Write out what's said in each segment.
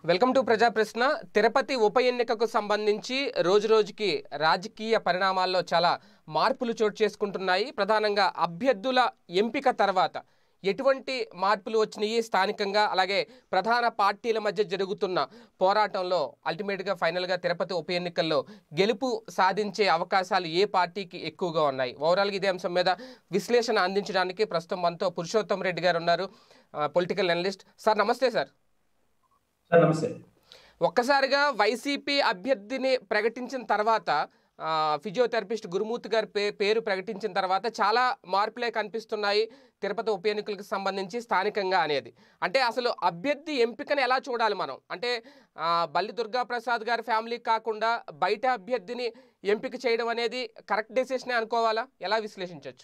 Welcome to ప్రజా ప్రశ్న తిరుపతి ఉప ఎన్నికకు సంబంధించి రోజు రోజుకి రాజకీయ పరిణామాల్లో చాలా మార్పులు చోటు చేసుకుంటున్నాయి ప్రధానంగా అభ్యర్థుల ఎంపిక తర్వాత ఎటువంటి మార్పులు వచ్చినాయి స్థానికంగా అలాగే ప్రధాన పార్టీల మధ్య జరుగుతున్న పోరాటంలో అల్టిమేట్గా ఫైనల్గా తిరుపతి ఉప ఎన్నికల్లో గెలుపు సాధించే అవకాశాలు ఏ పార్టీకి ఎక్కువగా ఉన్నాయి ఓవరాల్గా ఇదే అంశం మీద విశ్లేషణ అందించడానికి ప్రస్తుతం మనతో పురుషోత్తం రెడ్డి గారు ఉన్నారు political analyst sir namaste sir sir namaste ఒక్కసారిగా వైసీపీ అభ్యర్థిని ప్రకటించిన తర్వాత ఆ, ఫిజియోథెరపిస్ట్ గురుమూర్తి గారి పే పేరు ప్రకటించిన తర్వాత చాలా మార్పులే కనిపిస్తున్నాయి తిరుపతి ఉప ఎన్నికలకు సంబంధించి స్థానికంగా అనేది అంటే అసలు అభ్యర్థి ఎంపికను ఎలా చూడాలి మనం అంటే ఆ, బల్లి దుర్గా ప్రసాద్ గారి ఫ్యామిలీ కాకుండా బయట అభ్యర్థిని ఎంపిక చేయడం అనేది కరెక్ట్ డెసిషనే అనుకోవాలా ఎలా విశ్లేషించవచ్చు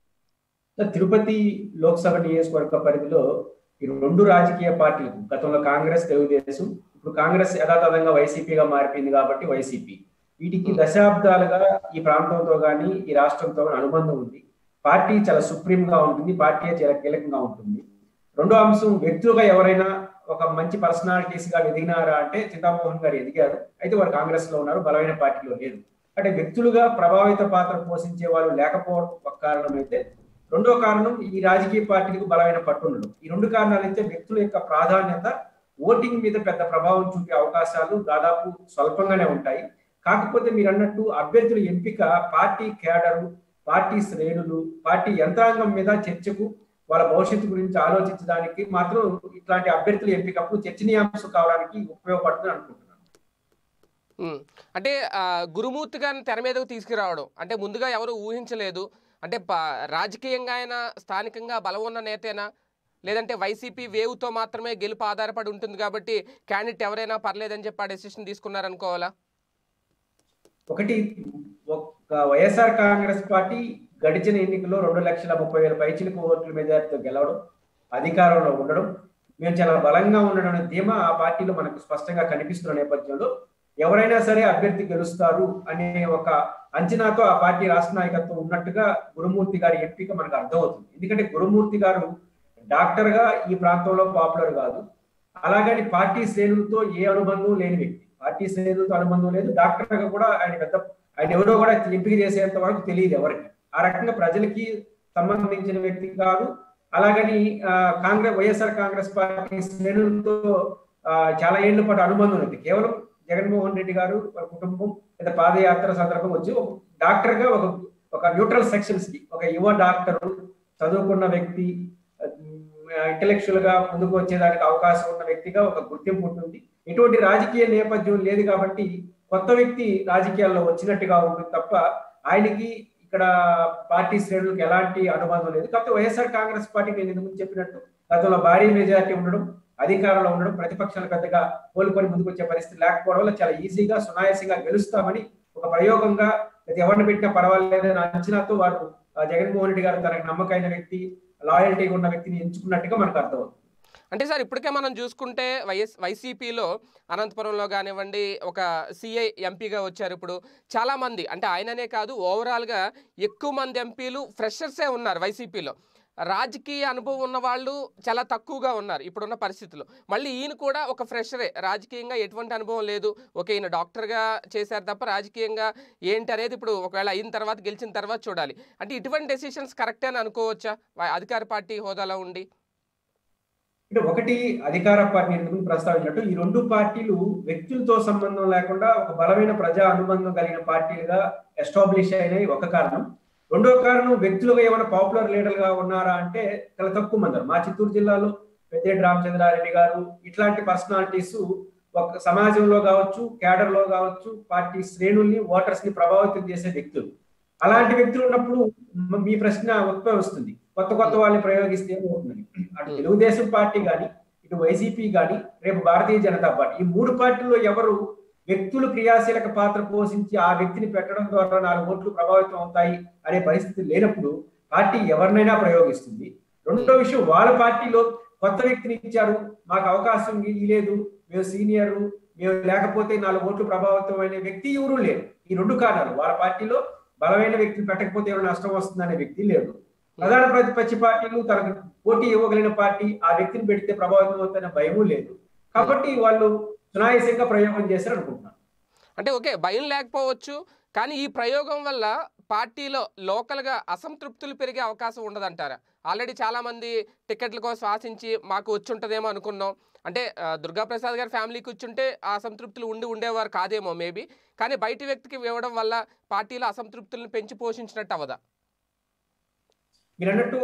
సార్ తిరుపతి లోక్సభ నియోజకవర్గ పరిధిలో ఈ రెండు రాజకీయ పార్టీలు గతంలో కాంగ్రెస్ తెలుగుదేశం ఇప్పుడు కాంగ్రెస్ యథాతథంగా వైసీపీగా మారిపోయింది కాబట్టి వైసీపీ వీటికి దశాబ్దాలుగా ఈ ప్రాంతంతో కానీ ఈ రాష్ట్రంతో కానీ అనుబంధం ఉంది పార్టీ చాలా సుప్రీం గా ఉంటుంది పార్టీ చాలా కీలకంగా ఉంటుంది రెండో అంశం వ్యక్తులుగా ఎవరైనా ఒక మంచి పర్సనాలిటీస్ గా ఎదిగినారా అంటే చింతామోహన్ గారు ఎదిగారు అయితే వారు కాంగ్రెస్ లో ఉన్నారు బలమైన పార్టీలో లేదు అంటే వ్యక్తులుగా ప్రభావిత పాత్ర పోషించే వాళ్ళు లేకపోవడం ఒక కారణం అయితే రెండో కారణం ఈ రాజకీయ పార్టీలకు బలమైన పట్టుండడం ఈ రెండు కారణాలు అయితే వ్యక్తుల యొక్క ప్రాధాన్యత ఓటింగ్ మీద పెద్ద ప్రభావం చూపే అవకాశాలు దాదాపు స్వల్పంగానే ఉంటాయి కాకపోతే మీరు అన్నట్టు అభ్యర్థుల ఎంపిక పార్టీ కేడరు పార్టీ శ్రేణులు పార్టీ యంత్రాంగం మీద చర్చకు వాళ్ళ భవిష్యత్తు గురించి ఆలోచించడానికి మాత్రం ఇట్లాంటి అభ్యర్థుల ఎంపికప్పుడు చర్చనీయాంశం కావడానికి ఉపయోగపడుతుంది అనుకుంటున్నాను ఉమ్. అంటే ఆ, గురుమూర్తి గారిని తెర మీదకు తీసుకురావడం అంటే ముందుగా ఎవరు ఊహించలేదు అంటే ప- రాజకీయంగా ఆయన స్థానికంగా బలం ఉన్న నేతేనా లేదంటే వైసీపీ వేవ్తో మాత్రమే గెలుపు ఆధారపడి ఉంటుంది కాబట్టి క్యాండిడేట్ ఎవరైనా పర్లేదని చెప్పి ఆ డెసిషన్ తీసుకున్నారనుకోవాలా ఒకటి ఒక వైఎస్ఆర్ కాంగ్రెస్ పార్టీ గడిచిన ఎన్నికల్లో రెండు లక్షల ముప్పై వేల పైచిలకు ఓట్ల మెజార్టీతో గెలవడం అధికారంలో ఉండడం మేము చాలా బలంగా ఉండడం అనే ధీమా ఆ పార్టీలో మనకు స్పష్టంగా కనిపిస్తున్న నేపథ్యంలో ఎవరైనా సరే అభ్యర్థి గెలుస్తారు అనే ఒక అంచనాతో ఆ పార్టీ రాష్ట్ర నాయకత్వం ఉన్నట్టుగా గురుమూర్తి గారి ఎంపిక మనకు అర్థమవుతుంది ఎందుకంటే గురుమూర్తి గారు డాక్టర్ గా ఈ ప్రాంతంలో పాపులర్ కాదు అలాగని పార్టీ శ్రేణులతో ఏ అనుబంధం లేని వ్యక్తి పార్టీ శ్రేణులతో అనుబంధం లేదు డాక్టర్ గా కూడా ఆయన పెద్ద ఆయన ఎవరో కూడా ఎంపిక చేసేంత వరకు తెలియదు ఎవరికి ఆ రకంగా ప్రజలకి సంబంధించిన వ్యక్తి కాదు అలాగని ఆ, కాంగ్రెస్ వైఎస్ఆర్ కాంగ్రెస్ పార్టీ శ్రేణులతో ఆ, చాలా ఏళ్ల పాటు అనుబంధం ఉంది కేవలం జగన్మోహన్ రెడ్డి గారు వాళ్ళ కుటుంబం లేదా పాదయాత్ర సందర్భం వచ్చి ఒక డాక్టర్ గా ఒక ఒక న్యూట్రల్ సెక్షన్స్ కి ఒక యువ డాక్టర్ చదువుకున్న వ్యక్తి ఇంటలెక్చువల్ గా ముందుకు వచ్చేదానికి అవకాశం ఉన్న వ్యక్తిగా ఒక గుర్తింపు ఉంటుంది ఎటువంటి రాజకీయ నేపథ్యం లేదు కాబట్టి కొత్త వ్యక్తి రాజకీయాల్లో వచ్చినట్టుగా ఉంటుంది తప్ప ఆయనకి ఇక్కడ పార్టీ శ్రేణులకు ఎలాంటి అనుబంధం లేదు కాకపోతే వైఎస్ఆర్ కాంగ్రెస్ పార్టీ నేను ఇంతకుముందు చెప్పినట్టు గతంలో భారీ మెజారిటీ ఉండడం అధికారంలో ఉండడం ప్రతిపక్షాలు పెద్దగా కోలుకొని ముందుకు వచ్చే పరిస్థితి లేకపోవడం వల్ల చాలా ఈజీగా సునాయాసంగా గెలుస్తామని ఒక ప్రయోగంగా లేదా ఎవరిని పెట్టినా పర్వాలేదనే అంచనాతో వారు ఆ, జగన్మోహన్ రెడ్డి గారు తనకు నమ్మకమైన వ్యక్తి లాయల్టీగా ఉన్న వ్యక్తిని ఎంచుకున్నట్టుగా మనకు అర్థమవుతుంది అంటే సార్ ఇప్పటికే మనం చూసుకుంటే వైఎస్ వైసీపీలో అనంతపురంలో కానివ్వండి ఒక సిఐ ఎంపీగా వచ్చారు ఇప్పుడు చాలామంది అంటే ఆయననే కాదు ఓవరాల్గా ఎక్కువ మంది ఎంపీలు ఫ్రెషర్సే ఉన్నారు వైసీపీలో రాజకీయ అనుభవం ఉన్న వాళ్ళు చాలా తక్కువగా ఉన్నారు ఇప్పుడున్న పరిస్థితుల్లో మళ్ళీ ఈయన కూడా ఒక ఫ్రెషరే రాజకీయంగా ఎటువంటి అనుభవం లేదు ఓకే ఈయన డాక్టర్గా చేశారు తప్ప రాజకీయంగా ఏంటి అనేది ఇప్పుడు ఒకవేళ అయిన తర్వాత గెలిచిన తర్వాత చూడాలి అంటే ఇటువంటి డెసిషన్స్ కరెక్టే అని అనుకోవచ్చా వా- అధికార పార్టీ హోదాలో ఉండి అంటే ఒకటి అధికార పార్టీ ఎందుకు ప్రస్తావించినట్టు ఈ రెండు పార్టీలు వ్యక్తులతో సంబంధం లేకుండా ఒక బలమైన ప్రజా అనుబంధం కలిగిన పార్టీలుగా ఎస్టాబ్లిష్ అయినాయి ఒక కారణం రెండో కారణం వ్యక్తులుగా ఏమైనా పాపులర్ లీడర్గా ఉన్నారా అంటే చాలా తక్కువ మంది ఉన్నారు. మా చిత్తూరు జిల్లాలో పెద్దిరెడ్డి రామచంద్రారెడ్డి గారు ఇట్లాంటి పర్సనాలిటీస్ ఒక సమాజంలో కావచ్చు క్యాడర్ లో కావచ్చు పార్టీ శ్రేణుల్ని ఓటర్స్ ని ప్రభావితం చేసే వ్యక్తులు అలాంటి వ్యక్తులు ఉన్నప్పుడు మ- మీ ప్రశ్న ఉద్భవిస్తుంది కొత్త కొత్త వాళ్ళని ప్రయోగిస్తే ఏమవుతుంది అటు తెలుగుదేశం పార్టీ కానీ ఇటు వైసీపీ కానీ రేపు భారతీయ జనతా పార్టీ ఈ మూడు పార్టీల్లో ఎవరు వ్యక్తులు క్రియాశీలక పాత్ర పోషించి ఆ వ్యక్తిని పెట్టడం ద్వారా నాలుగు ఓట్లు ప్రభావితం అవుతాయి అనే పరిస్థితి లేనప్పుడు పార్టీ ఎవరినైనా ప్రయోగిస్తుంది రెండో విషయం వాళ్ళ పార్టీలో కొత్త వ్యక్తిని ఇచ్చారు మాకు అవకాశం లేదు మేము సీనియర్ మేము లేకపోతే నాలుగు ఓట్లు ప్రభావితం అనే వ్యక్తి ఎవరు లేరు ఈ రెండు కారణాలు వాళ్ళ పార్టీలో బలమైన వ్యక్తిని పెట్టకపోతే ఏమైనా నష్టం వస్తుందనే వ్యక్తి లేడు ప్రధాన ప్రతిపక్ష పార్టీలు తనకు పోటీ ఇవ్వగలిగిన పార్టీ ఆ వ్యక్తిని పెడితే ప్రభావితం అవుతున్న భయము లేదు కాబట్టి వాళ్ళు సునాయాసంగా ప్రయోగం చేశారు అనుకుంటున్నాను అంటే ఓకే భయం లేకపోవచ్చు కానీ ఈ ప్రయోగం వల్ల పార్టీలో లోకల్గా అసంతృప్తులు పెరిగే అవకాశం ఉండదంటారా ఆల్రెడీ చాలామంది టికెట్ల కోసం ఆశించి మాకు వచ్చి ఉంటుందేమో అనుకున్నాం అంటే ఆ, దుర్గాప్రసాద్ గారి ఫ్యామిలీకి వచ్చుంటే ఆ అసంతృప్తులు ఉండి ఉండేవారు కాదేమో మేబీ కానీ బయటి వ్యక్తికి ఇవ్వడం వల్ల పార్టీలో అసంతృప్తులను పెంచి పోషించినట్టు అవదా మీరు అన్నట్టు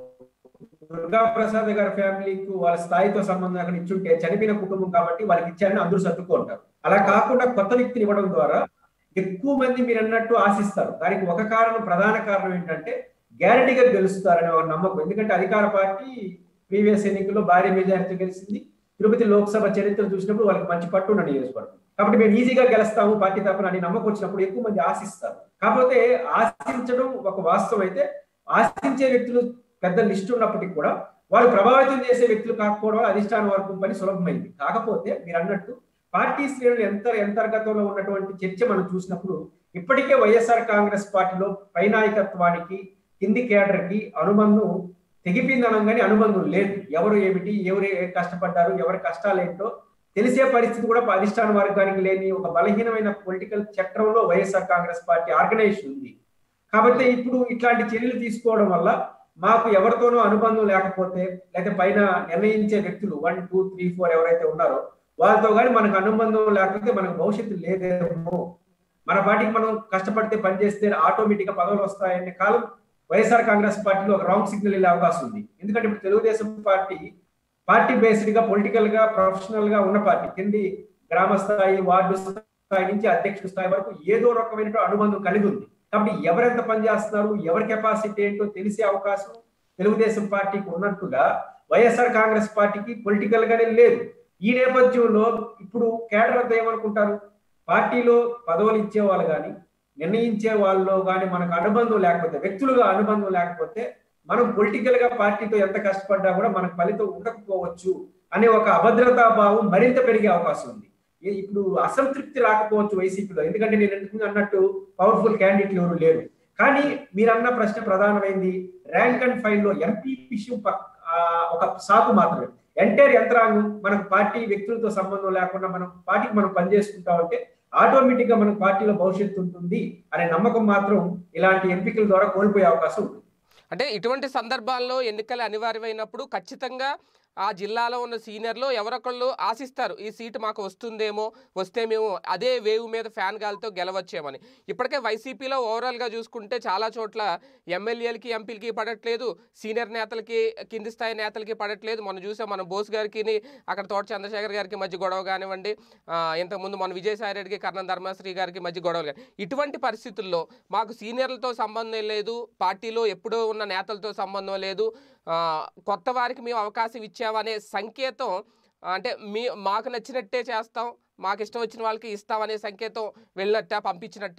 దుర్గా ప్రసాద్ గారి ఫ్యామిలీకి వాళ్ళ స్థాయితో సంబంధం అక్కడ ఇచ్చుంటే చనిపోయిన కుటుంబం కాబట్టి వాళ్ళకి ఇచ్చారని అందరూ సర్దుకుంటారు అలా కాకుండా కొత్త వ్యక్తిని ఇవ్వడం ద్వారా ఎక్కువ మంది మీరు అన్నట్టు ఆశిస్తారు దానికి ఒక కారణం ప్రధాన కారణం ఏంటంటే గ్యారంటీగా గెలుస్తారనే ఒక నమ్మకం ఎందుకంటే అధికార పార్టీ ప్రీవియస్ ఎన్నికల్లో భారీ మెజారిటీ గెలిచింది తిరుపతి లోక్సభ చరిత్ర చూసినప్పుడు వాళ్ళకి మంచి పట్టు ఉన్న నియోజకవర్గం కాబట్టి మేము ఈజీగా గెలుస్తాము పార్టీ తరఫున అని నమ్మకం వచ్చినప్పుడు ఎక్కువ మంది ఆశిస్తారు కాకపోతే ఆశించడం ఒక వాస్తవం అయితే ఆశించే వ్యక్తులు పెద్ద లిస్ట్ ఉన్నప్పటికీ కూడా వాళ్ళు ప్రభావితం చేసే వ్యక్తులు కాకపోవడం వల్ల అధిష్టాన వర్గం పని సులభమైంది కాకపోతే మీరు అన్నట్టు పార్టీ శ్రేణులు ఎంత అంతర్గతంలో ఉన్నటువంటి చర్చ మనం చూసినప్పుడు ఇప్పటికే వైఎస్ఆర్ కాంగ్రెస్ పార్టీలో పైనాయకత్వానికి కింది కేడర్ కి అనుబంధం తెగిపోయిందనం కానీ అనుబంధం లేదు ఎవరు ఏమిటి ఎవరు ఏ కష్టపడ్డారు ఎవరి కష్టాలు ఏంటో తెలిసే పరిస్థితి కూడా అధిష్టాన వర్గానికి లేని ఒక బలహీనమైన పొలిటికల్ చక్రంలో వైఎస్ఆర్ కాంగ్రెస్ పార్టీ ఆర్గనైజేషన్ ఉంది కాబట్టి ఇప్పుడు ఇట్లాంటి చర్యలు తీసుకోవడం వల్ల మాకు ఎవరితోనూ అనుబంధం లేకపోతే లేకపోతే పైన నిర్ణయించే వ్యక్తులు వన్ టూ త్రీ ఫోర్ ఎవరైతే ఉన్నారో వాళ్ళతో కానీ మనకు అనుబంధం లేకపోతే మనకు భవిష్యత్తు లేదేమో మన పార్టీకి మనం కష్టపడితే పనిచేస్తే ఆటోమేటిక్ గా పదవులు వస్తాయనే కాలం వైఎస్ఆర్ కాంగ్రెస్ పార్టీలో ఒక రాంగ్ సిగ్నల్ వెళ్ళే అవకాశం ఉంది ఎందుకంటే ఇప్పుడు తెలుగుదేశం పార్టీ పార్టీ బేస్డ్ గా పొలిటికల్ గా ప్రొఫెషనల్ గా ఉన్న పార్టీ కింది గ్రామ స్థాయి వార్డు స్థాయి నుంచి అధ్యక్షుడు స్థాయి వరకు ఏదో రకమైన అనుబంధం కలిగి ఉంది కాబట్టి ఎవరెంత పనిచేస్తున్నారు ఎవరి కెపాసిటీ ఏంటో తెలిసే అవకాశం తెలుగుదేశం పార్టీకి ఉన్నట్టుగా వైఎస్ఆర్ కాంగ్రెస్ పార్టీకి పొలిటికల్ గానే లేదు ఈ నేపథ్యంలో ఇప్పుడు కేడర్ అంతా ఏమనుకుంటారు పార్టీలో పదవులు ఇచ్చే వాళ్ళు కానీ నిర్ణయించే వాళ్ళు కానీ మనకు అనుబంధం లేకపోతే వ్యక్తులుగా అనుబంధం లేకపోతే మనం పొలిటికల్ గా పార్టీతో ఎంత కష్టపడ్డా కూడా మనకు ఫలితం ఉండకపోవచ్చు అనే ఒక అభద్రతా భావం మరింత పెరిగే అవకాశం ఉంది ఈ- ఇప్పుడు అసంతృప్తి రాకపోవచ్చు వైసీపీలో ఎందుకంటే నేను ఎందుకు అన్నట్టు పవర్ఫుల్ క్యాండిడేట్లు ఎవరు లేరు కానీ మీరు అన్న ప్రశ్న ప్రధానమైంది ర్యాంక్ అండ్ ఫైల్ లో ఎంపీ విషయం పక్- ఆ, ఒక సాకు మాత్రమే ఎంటైర్ యంత్రాంగం మనకు పార్టీ వ్యక్తులతో సంబంధం లేకుండా మనం పార్టీకి మనం పనిచేసుకుంటామంటే ఆటోమేటిక్ గా మనకు పార్టీలో భవిష్యత్తు ఉంటుంది అనే నమ్మకం మాత్రం ఇలాంటి ఎంపికల ద్వారా కోల్పోయే అవకాశం ఉంటుంది అంటే ఇటువంటి సందర్భాల్లో ఎన్నికలు అనివార్యమైనప్పుడు ఖచ్చితంగా ఆ జిల్లాలో ఉన్న సీనియర్లు ఎవరొకళ్ళు ఆశిస్తారు ఈ సీటు మాకు వస్తుందేమో వస్తే మేము అదే వేవ్ మీద ఫ్యాన్ గాలితో గెలవచ్చేమని ఇప్పటికే వైసీపీలో ఓవరాల్గా చూసుకుంటే చాలా చోట్ల ఎమ్మెల్యేలకి ఎంపీలకి పడట్లేదు సీనియర్ నేతలకి కింది స్థాయి నేతలకి పడట్లేదు మనం చూసాం మనం బోస్ గారికి అక్కడ తోట చంద్రశేఖర్ గారికి మధ్య గొడవ కానివ్వండి ఆ, ఇంతకుముందు మన విజయసాయి రెడ్డికి కర్ణం ధర్మశ్రీ గారికి మధ్య గొడవలు కానీ ఇటువంటి పరిస్థితుల్లో మాకు సీనియర్లతో సంబంధం లేదు పార్టీలో ఎప్పుడో ఉన్న నేతలతో సంబంధం లేదు ఆ, కొత్త వారికి మేము అవకాశం ఇచ్చామనే సంకేతం ఆ, అంటే మీ మాకు నచ్చినట్టే చేస్తాం మాకు ఇష్టం వచ్చిన వాళ్ళకి ఇస్తామనే సంకేతం వెళ్ళినట్ట పంపించినట్ట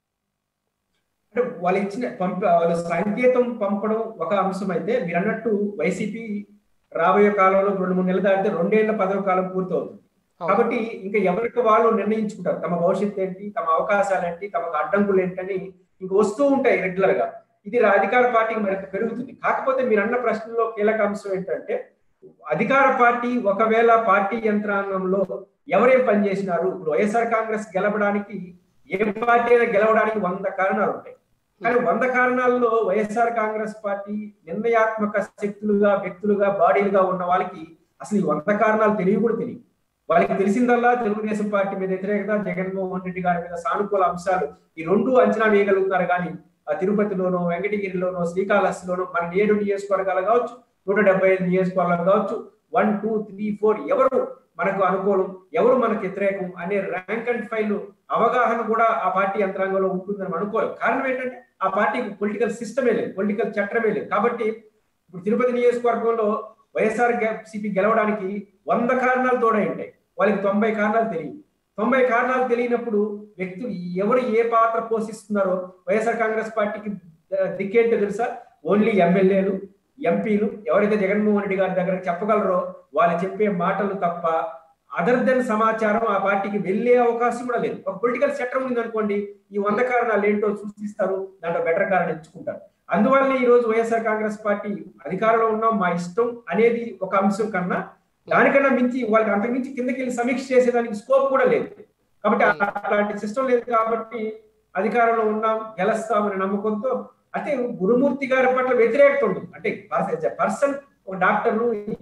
అంటే వాళ్ళు ఇచ్చిన పంప వాళ్ళ సంకేతం పంపడం ఒక అంశం అయితే మీరు అన్నట్టు వైసీపీ రాబోయే కాలంలో రెండు మూడు నెలలు దాటితే రెండేళ్ల పదవి కాలం పూర్తవుతుంది అవును. కాబట్టి ఇంకా ఎవరికి వాళ్ళు నిర్ణయించుకుంటారు తమ భవిష్యత్తు ఏంటి తమ అవకాశాలు ఏంటి తమకు అడ్డంకులు ఏంటని ఇంక వస్తూ ఉంటాయి రెగ్యులర్ గా ఇది రా- అధికార పార్టీకి మరింత పెరుగుతుంది కాకపోతే మీరు అన్న ప్రశ్నలో కీలక అంశం ఏంటంటే అధికార పార్టీ ఒకవేళ పార్టీ యంత్రాంగంలో ఎవరేం పనిచేసినారు ఇప్పుడు వైఎస్ఆర్ కాంగ్రెస్ గెలవడానికి ఏ పార్టీ అయినా గెలవడానికి వంద కారణాలు ఉంటాయి కానీ వంద కారణాల్లో వైఎస్ఆర్ కాంగ్రెస్ పార్టీ నిర్ణయాత్మక శక్తులుగా వ్యక్తులుగా బాడీలుగా ఉన్న వాళ్ళకి అసలు ఈ వంద కారణాలు తెలియ కూడా తెలియదు వాళ్ళకి తెలిసిందల్లా తెలుగుదేశం పార్టీ మీద వ్యతిరేకత జగన్మోహన్ రెడ్డి గారి మీద సానుకూల అంశాలు ఈ రెండు అంచనా వేయగలుగుతారు కానీ ఆ తిరుపతిలోనో వెంకటగిరిలోనో శ్రీకాళహస్తిలోనో మన ఏడు నియోజకవర్గాలు కావచ్చు నూట డెబ్బై ఐదు నియోజకవర్గాలు కావచ్చు వన్ టూ త్రీ ఫోర్ ఎవరు మనకు అనుకూలం ఎవరు మనకు వ్యతిరేకం అనే ర్యాంక్ అండ్ ఫైల్ అవగాహన కూడా ఆ పార్టీ యంత్రాంగంలో ఉంటుందని మనం అనుకోవాలి కారణం ఏంటంటే ఆ పార్టీకి పొలిటికల్ సిస్టమే లేదు పొలిటికల్ చట్టమే లేదు కాబట్టి ఇప్పుడు తిరుపతి నియోజకవర్గంలో వైఎస్ఆర్ సిపి గెలవడానికి వంద కారణాలు తోడై ఉంటాయి వాళ్ళకి తొంభై కారణాలు తెలియదు తొంభై కారణాలు తెలియనప్పుడు వ్యక్తులు ఎవరు ఏ పాత్ర పోషిస్తున్నారో వైఎస్ఆర్ కాంగ్రెస్ పార్టీకి ఆ, దిక్కేంటో తెలుసా ఓన్లీ ఎమ్మెల్యేలు ఎంపీలు ఎవరైతే జగన్మోహన్ రెడ్డి గారి దగ్గర చెప్పగలరో వాళ్ళు చెప్పే మాటలు తప్ప అదర్ దెన్ సమాచారం ఆ పార్టీకి వెళ్ళే అవకాశం కూడా లేదు ఒక పొలిటికల్ చట్టం ఉంది అనుకోండి ఈ వంద కారణాలు ఏంటో సూచిస్తారు దాంట్లో బెటర్ కారణం ఎంచుకుంటారు అందువల్ల ఈ రోజు వైఎస్ఆర్ కాంగ్రెస్ పార్టీ అధికారంలో ఉన్నాం మా ఇష్టం అనేది ఒక అంశం కన్నా దానికన్నా మించి వాళ్ళకి అంతకు మించి కిందకి వెళ్ళి సమీక్ష చేసేదానికి స్కోప్ కూడా లేదు కాబట్టి ఆ- అట్లాంటి సిస్టమ్ లేదు కాబట్టి అధికారంలో ఉన్నాం గెలుస్తామనే నమ్మకంతో అంటే గురుమూర్తి గారి పట్ల వ్యతిరేకత ఉంటుంది అంటే పర్సన్ ఒక డాక్టర్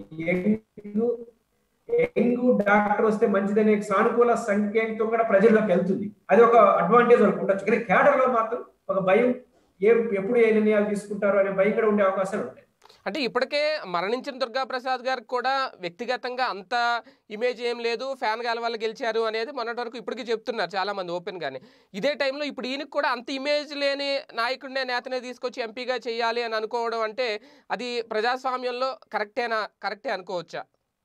యంగ్ డాక్టర్ వస్తే మంచిదనే సానుకూల సంకేతం కూడా ప్రజల్లోకి వెళ్తుంది అది ఒక అడ్వాంటేజ్ వాళ్ళకి ఉండొచ్చు కానీ క్యాడర్ లో మాత్రం ఒక భయం ఏ ఎప్పుడు ఏ నిర్ణయాలు తీసుకుంటారో అనే భయం కూడా ఉండే అవకాశాలు ఉంటాయి అంటే ఇప్పటికే మరణించిన దుర్గా ప్రసాద్ గారికి కూడా వ్యక్తిగతంగా అంత ఇమేజ్ ఏం లేదు ఫ్యాన్ గాల వల్ల గెలిచారు అనేది మొన్నటి వరకు ఇప్పటికీ చెప్తున్నారు చాలా మంది ఓపెన్ గానే ఇదే టైంలో ఇప్పుడు ఈయనకి కూడా అంత ఇమేజ్ లేని నాయకుడినే నేతనే తీసుకొచ్చి ఎంపీగా చేయాలి అని అనుకోవడం అంటే అది ప్రజాస్వామ్యంలో కరెక్టేనా కరెక్టే అనుకోవచ్చా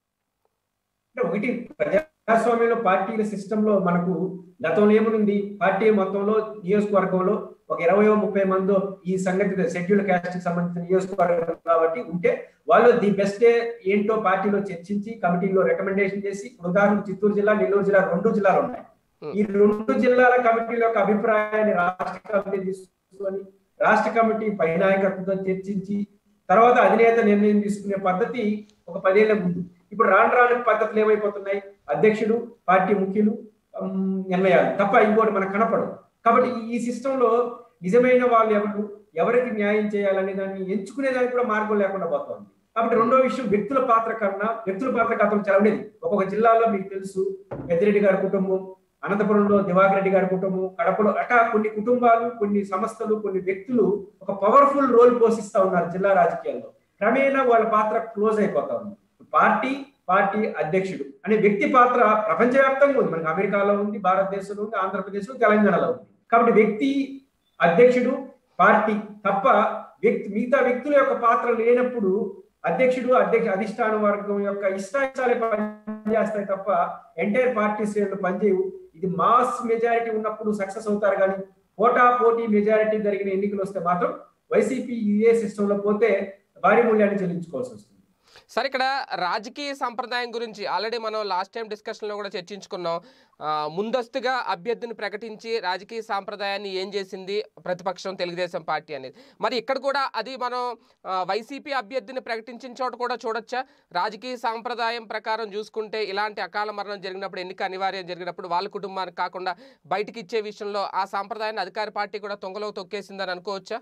అంటే ఒకటి ప్రజాస్వామ్యంలో పార్టీల సిస్టమ్ లో మనకు గతంలో ఏముంది పార్టీ మొత్తంలో నియోజకవర్గంలో ఒక ఇరవై ముప్పై మందో ఈ సంగతి షెడ్యూల్ క్యాస్ట్ కి సంబంధించిన నియోజకవర్గం కాబట్టి ఉంటే వాళ్ళు ది బెస్ట్ ఏంటో పార్టీలో చర్చించి కమిటీలో రికమెండేషన్ చేసి ఇప్పుడు ఉదాహరణకు చిత్తూరు జిల్లా నెల్లూరు జిల్లా రెండు జిల్లాలు ఉన్నాయి ఈ రెండు జిల్లాల కమిటీల యొక్క అభిప్రాయాన్ని రాష్ట్ర కమిటీ తీసుకొని రాష్ట్ర కమిటీ పై నాయకత్వంతో చర్చించి తర్వాత అధినేత నిర్ణయం తీసుకునే పద్ధతి ఒక పదేళ్ల ముందు ఇప్పుడు రాను రాను పద్ధతులు ఏమైపోతున్నాయి అధ్యక్షుడు పార్టీ ముఖ్యులు ఉమ్, నిర్ణయాలు తప్ప ఇంకోటి మనకు కనపడదు కాబట్టి ఈ సిస్టమ్ లో నిజమైన వాళ్ళు ఎవరు ఎవరికి న్యాయం చేయాలనే దాన్ని ఎంచుకునే దానికి కూడా మార్గం లేకుండా పోతుంది కాబట్టి రెండో విషయం వ్యక్తుల పాత్ర కన్నా వ్యక్తుల పాత్ర గతం చాలా ఉండేది ఒక్కొక్క జిల్లాలో మీకు తెలుసు పెద్దిరెడ్డి గారి కుటుంబం అనంతపురంలో దివాకర్ రెడ్డి గారి కుటుంబం కడపలో అట్లా కొన్ని కుటుంబాలు కొన్ని సంస్థలు కొన్ని వ్యక్తులు ఒక పవర్ఫుల్ రోల్ పోషిస్తా ఉన్నారు జిల్లా రాజకీయాల్లో క్రమేణా వాళ్ళ పాత్ర క్లోజ్ అయిపోతా ఉంది పార్టీ పార్టీ అధ్యక్షుడు అనే వ్యక్తి పాత్ర ప్రపంచవ్యాప్తంగా ఉంది మనకి అమెరికాలో ఉంది భారతదేశంలో ఉంది ఆంధ్రప్రదేశ్లో తెలంగాణలో ఉంది కాబట్టి వ్యక్తి అధ్యక్షుడు పార్టీ తప్ప వ్యక్తి మిగతా వ్యక్తుల యొక్క పాత్ర లేనప్పుడు అధ్యక్షుడు అధ్యక్ష అధిష్టాన వర్గం యొక్క ఇష్టాయిష్టాలే పనిచేస్తాయి తప్ప ఎంటైర్ పార్టీ శ్రేణులు పనిచేయవు ఇది మాస్ మెజారిటీ ఉన్నప్పుడు సక్సెస్ అవుతారు కానీ పోటా పోటీ మెజారిటీ జరిగిన ఎన్నికలు వస్తే మాత్రం వైసీపీ ఇదే సిస్టమ్ లో పోతే భారీ మూల్యాన్ని చెల్లించుకోవాల్సి వస్తుంది సరే ఇక్కడ రాజకీయ సంప్రదాయం గురించి ఆల్రెడీ మనం లాస్ట్ టైం డిస్కషన్లో కూడా చర్చించుకున్నాం ఆ, ముందస్తుగా అభ్యర్థిని ప్రకటించి రాజకీయ సాంప్రదాయాన్ని ఏం చేసింది ప్రతిపక్షం తెలుగుదేశం పార్టీ అనేది మరి ఇక్కడ కూడా అది మనం ఆ, వైసీపీ అభ్యర్థిని ప్రకటించిన చోట కూడా చూడొచ్చా రాజకీయ సాంప్రదాయం ప్రకారం చూసుకుంటే ఇలాంటి అకాల మరణం జరిగినప్పుడు ఎన్నిక అనివార్యం జరిగినప్పుడు వాళ్ళ కుటుంబానికి కాకుండా బయటికి ఇచ్చే విషయంలో ఆ సాంప్రదాయాన్ని అధికార పార్టీ కూడా తొంగలో తొక్కేసిందని అనుకోవచ్చా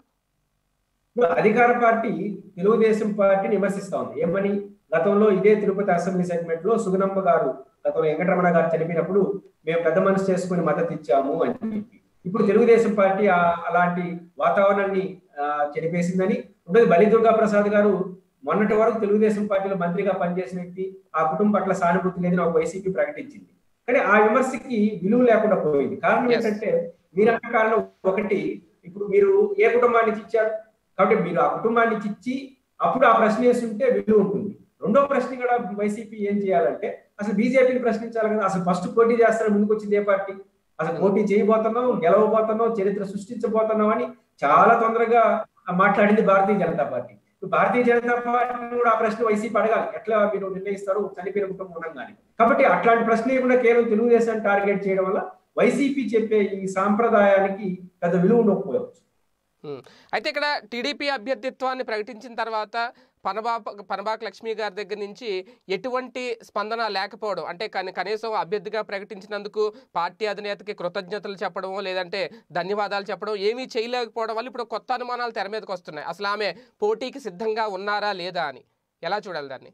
అధికార పార్టీ తెలుగుదేశం పార్టీని విమర్శిస్తా ఉంది ఏమని గతంలో ఇదే తిరుపతి అసెంబ్లీ సెగ్మెంట్ లో సుగనమ్మ గారు గతంలో వెంకటరమణ గారు చనిపోయినప్పుడు మేము పెద్ద మనసు చేసుకుని మద్దతు ఇచ్చాము అని చెప్పి ఇప్పుడు తెలుగుదేశం పార్టీ ఆ- అలాంటి వాతావరణాన్ని ఆ, చెడిపేసిందని ఉండేది బలి దుర్గా ప్రసాద్ గారు మొన్నటి వరకు తెలుగుదేశం పార్టీలో మంత్రిగా పనిచేసిన వ్యక్తి ఆ కుటుంబం పట్ల సానుభూతి లేదని ఒక వైసీపీ ప్రకటించింది కానీ ఆ విమర్శకి విలువ లేకుండా పోయింది కారణం Yes. ఏంటంటే మీరన్న కారణం ఒకటి ఇప్పుడు మీరు ఏ కుటుంబానికి ఇచ్చారు కాబట్టి మీరు ఆ కుటుంబాన్ని ఇచ్చి అప్పుడు ఆ ప్రశ్న వేస్తుంటే విలువ ఉంటుంది రెండో ప్రశ్న కూడా వైసీపీ ఏం చేయాలంటే అసలు బీజేపీని ప్రశ్నించాలి కదా అసలు ఫస్ట్ పోటీ చేస్తారని ముందుకు వచ్చింది ఏ పార్టీ అసలు పోటీ చేయబోతున్నాం గెలవబోతున్నాం చరిత్ర సృష్టించబోతున్నాం అని చాలా తొందరగా మాట్లాడింది భారతీయ జనతా పార్టీ ఇప్పుడు భారతీయ జనతా పార్టీ కూడా ఆ ప్రశ్న వైసీపీ అడగాలి ఎట్లా మీరు నిర్ణయిస్తారు చనిపోయిన కుటుంబం ఉండగానే కాబట్టి అట్లాంటి ప్రశ్న కూడా కేవలం తెలుగుదేశాన్ని టార్గెట్ చేయడం వల్ల వైసీపీ చెప్పే ఈ సాంప్రదాయానికి పెద్ద విలువ ఉండకపోవచ్చు ఉమ్. అయితే ఇక్కడ టీడీపీ అభ్యర్థిత్వాన్ని ప్రకటించిన తర్వాత పనబాప పనబాక లక్ష్మి గారి దగ్గర నుంచి ఎటువంటి స్పందన లేకపోవడం అంటే కని కనీసం అభ్యర్థిగా ప్రకటించినందుకు పార్టీ అధినేతకి కృతజ్ఞతలు చెప్పడమో లేదంటే ధన్యవాదాలు చెప్పడం ఏమీ చేయలేకపోవడం వల్ల ఇప్పుడు కొత్త అనుమానాలు తెర మీదకి వస్తున్నాయి అసలు ఆమె పోటీకి సిద్ధంగా ఉన్నారా లేదా అని ఎలా చూడాలి దాన్ని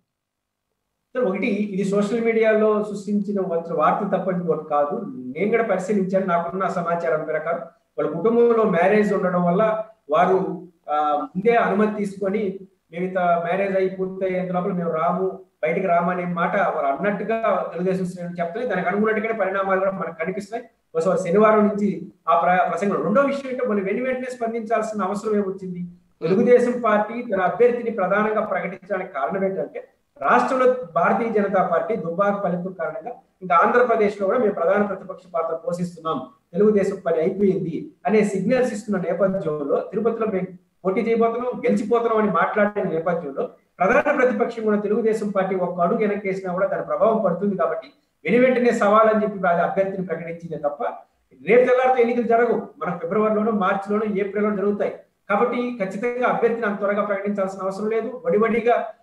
సార్ ఒకటి ఇది సోషల్ మీడియాలో సృష్టించిన వచ్చిన వార్త తప్ప ఇంకోటి కాదు నేను కూడా పరిశీలించాను నాకున్న సమాచారం ప్రకారం వాళ్ళ కుటుంబంలో మ్యారేజ్ ఉండడం వల్ల వారు ఆ, ముందే అనుమతి తీసుకొని మేము ఇంత మ్యారేజ్ అయి పూర్తయ్యేంత లోపల మేము రాము బయటికి రాము అనే మాట వారు అన్నట్టుగా తెలుగుదేశం శ్రేణులు చెప్తాయి దానికి అనుగుణట్టుగానే పరిణామాలు కూడా మనకు కనిపిస్తున్నాయి బహుశా వారు శనివారం నుంచి ఆ ప్ర- ప్రసంగం రెండో విషయం ఏంటో మనం వెను వెంటనే స్పందించాల్సిన అవసరం ఏమొచ్చింది తెలుగుదేశం పార్టీ తన అభ్యర్థిని ప్రధానంగా ప్రకటించడానికి కారణం ఏంటంటే రాష్ట్రంలో భారతీయ జనతా పార్టీ దుబ్బాక ఫలితం కారణంగా ఇంకా ఆంధ్రప్రదేశ్ లో కూడా మేము ప్రధాన ప్రతిపక్ష పాత్ర పోషిస్తున్నాం తెలుగుదేశం పని అయిపోయింది అనే సిగ్నల్స్ ఇస్తున్న నేపథ్యంలో తిరుపతిలో మేము పోటీ చేయబోతున్నాం గెలిచిపోతున్నాం అని మాట్లాడిన నేపథ్యంలో ప్రధాన ప్రతిపక్షం కూడా తెలుగుదేశం పార్టీ ఒక్క అడుగు వెనకేసినా కూడా దాని ప్రభావం పడుతుంది కాబట్టి వెను వెంటనే సవాల్ అని చెప్పి ఆ అభ్యర్థిని ప్రకటించిందే తప్ప రేపు తెల్లారితో ఎన్నికలు జరగవు మన ఫిబ్రవరిలోనో మార్చిలోనో ఏప్రిల్లో జరుగుతాయి కాబట్టి ఖచ్చితంగా అభ్యర్థిని అంత త్వరగా ప్రకటించాల్సిన అవసరం లేదు వడివడిగా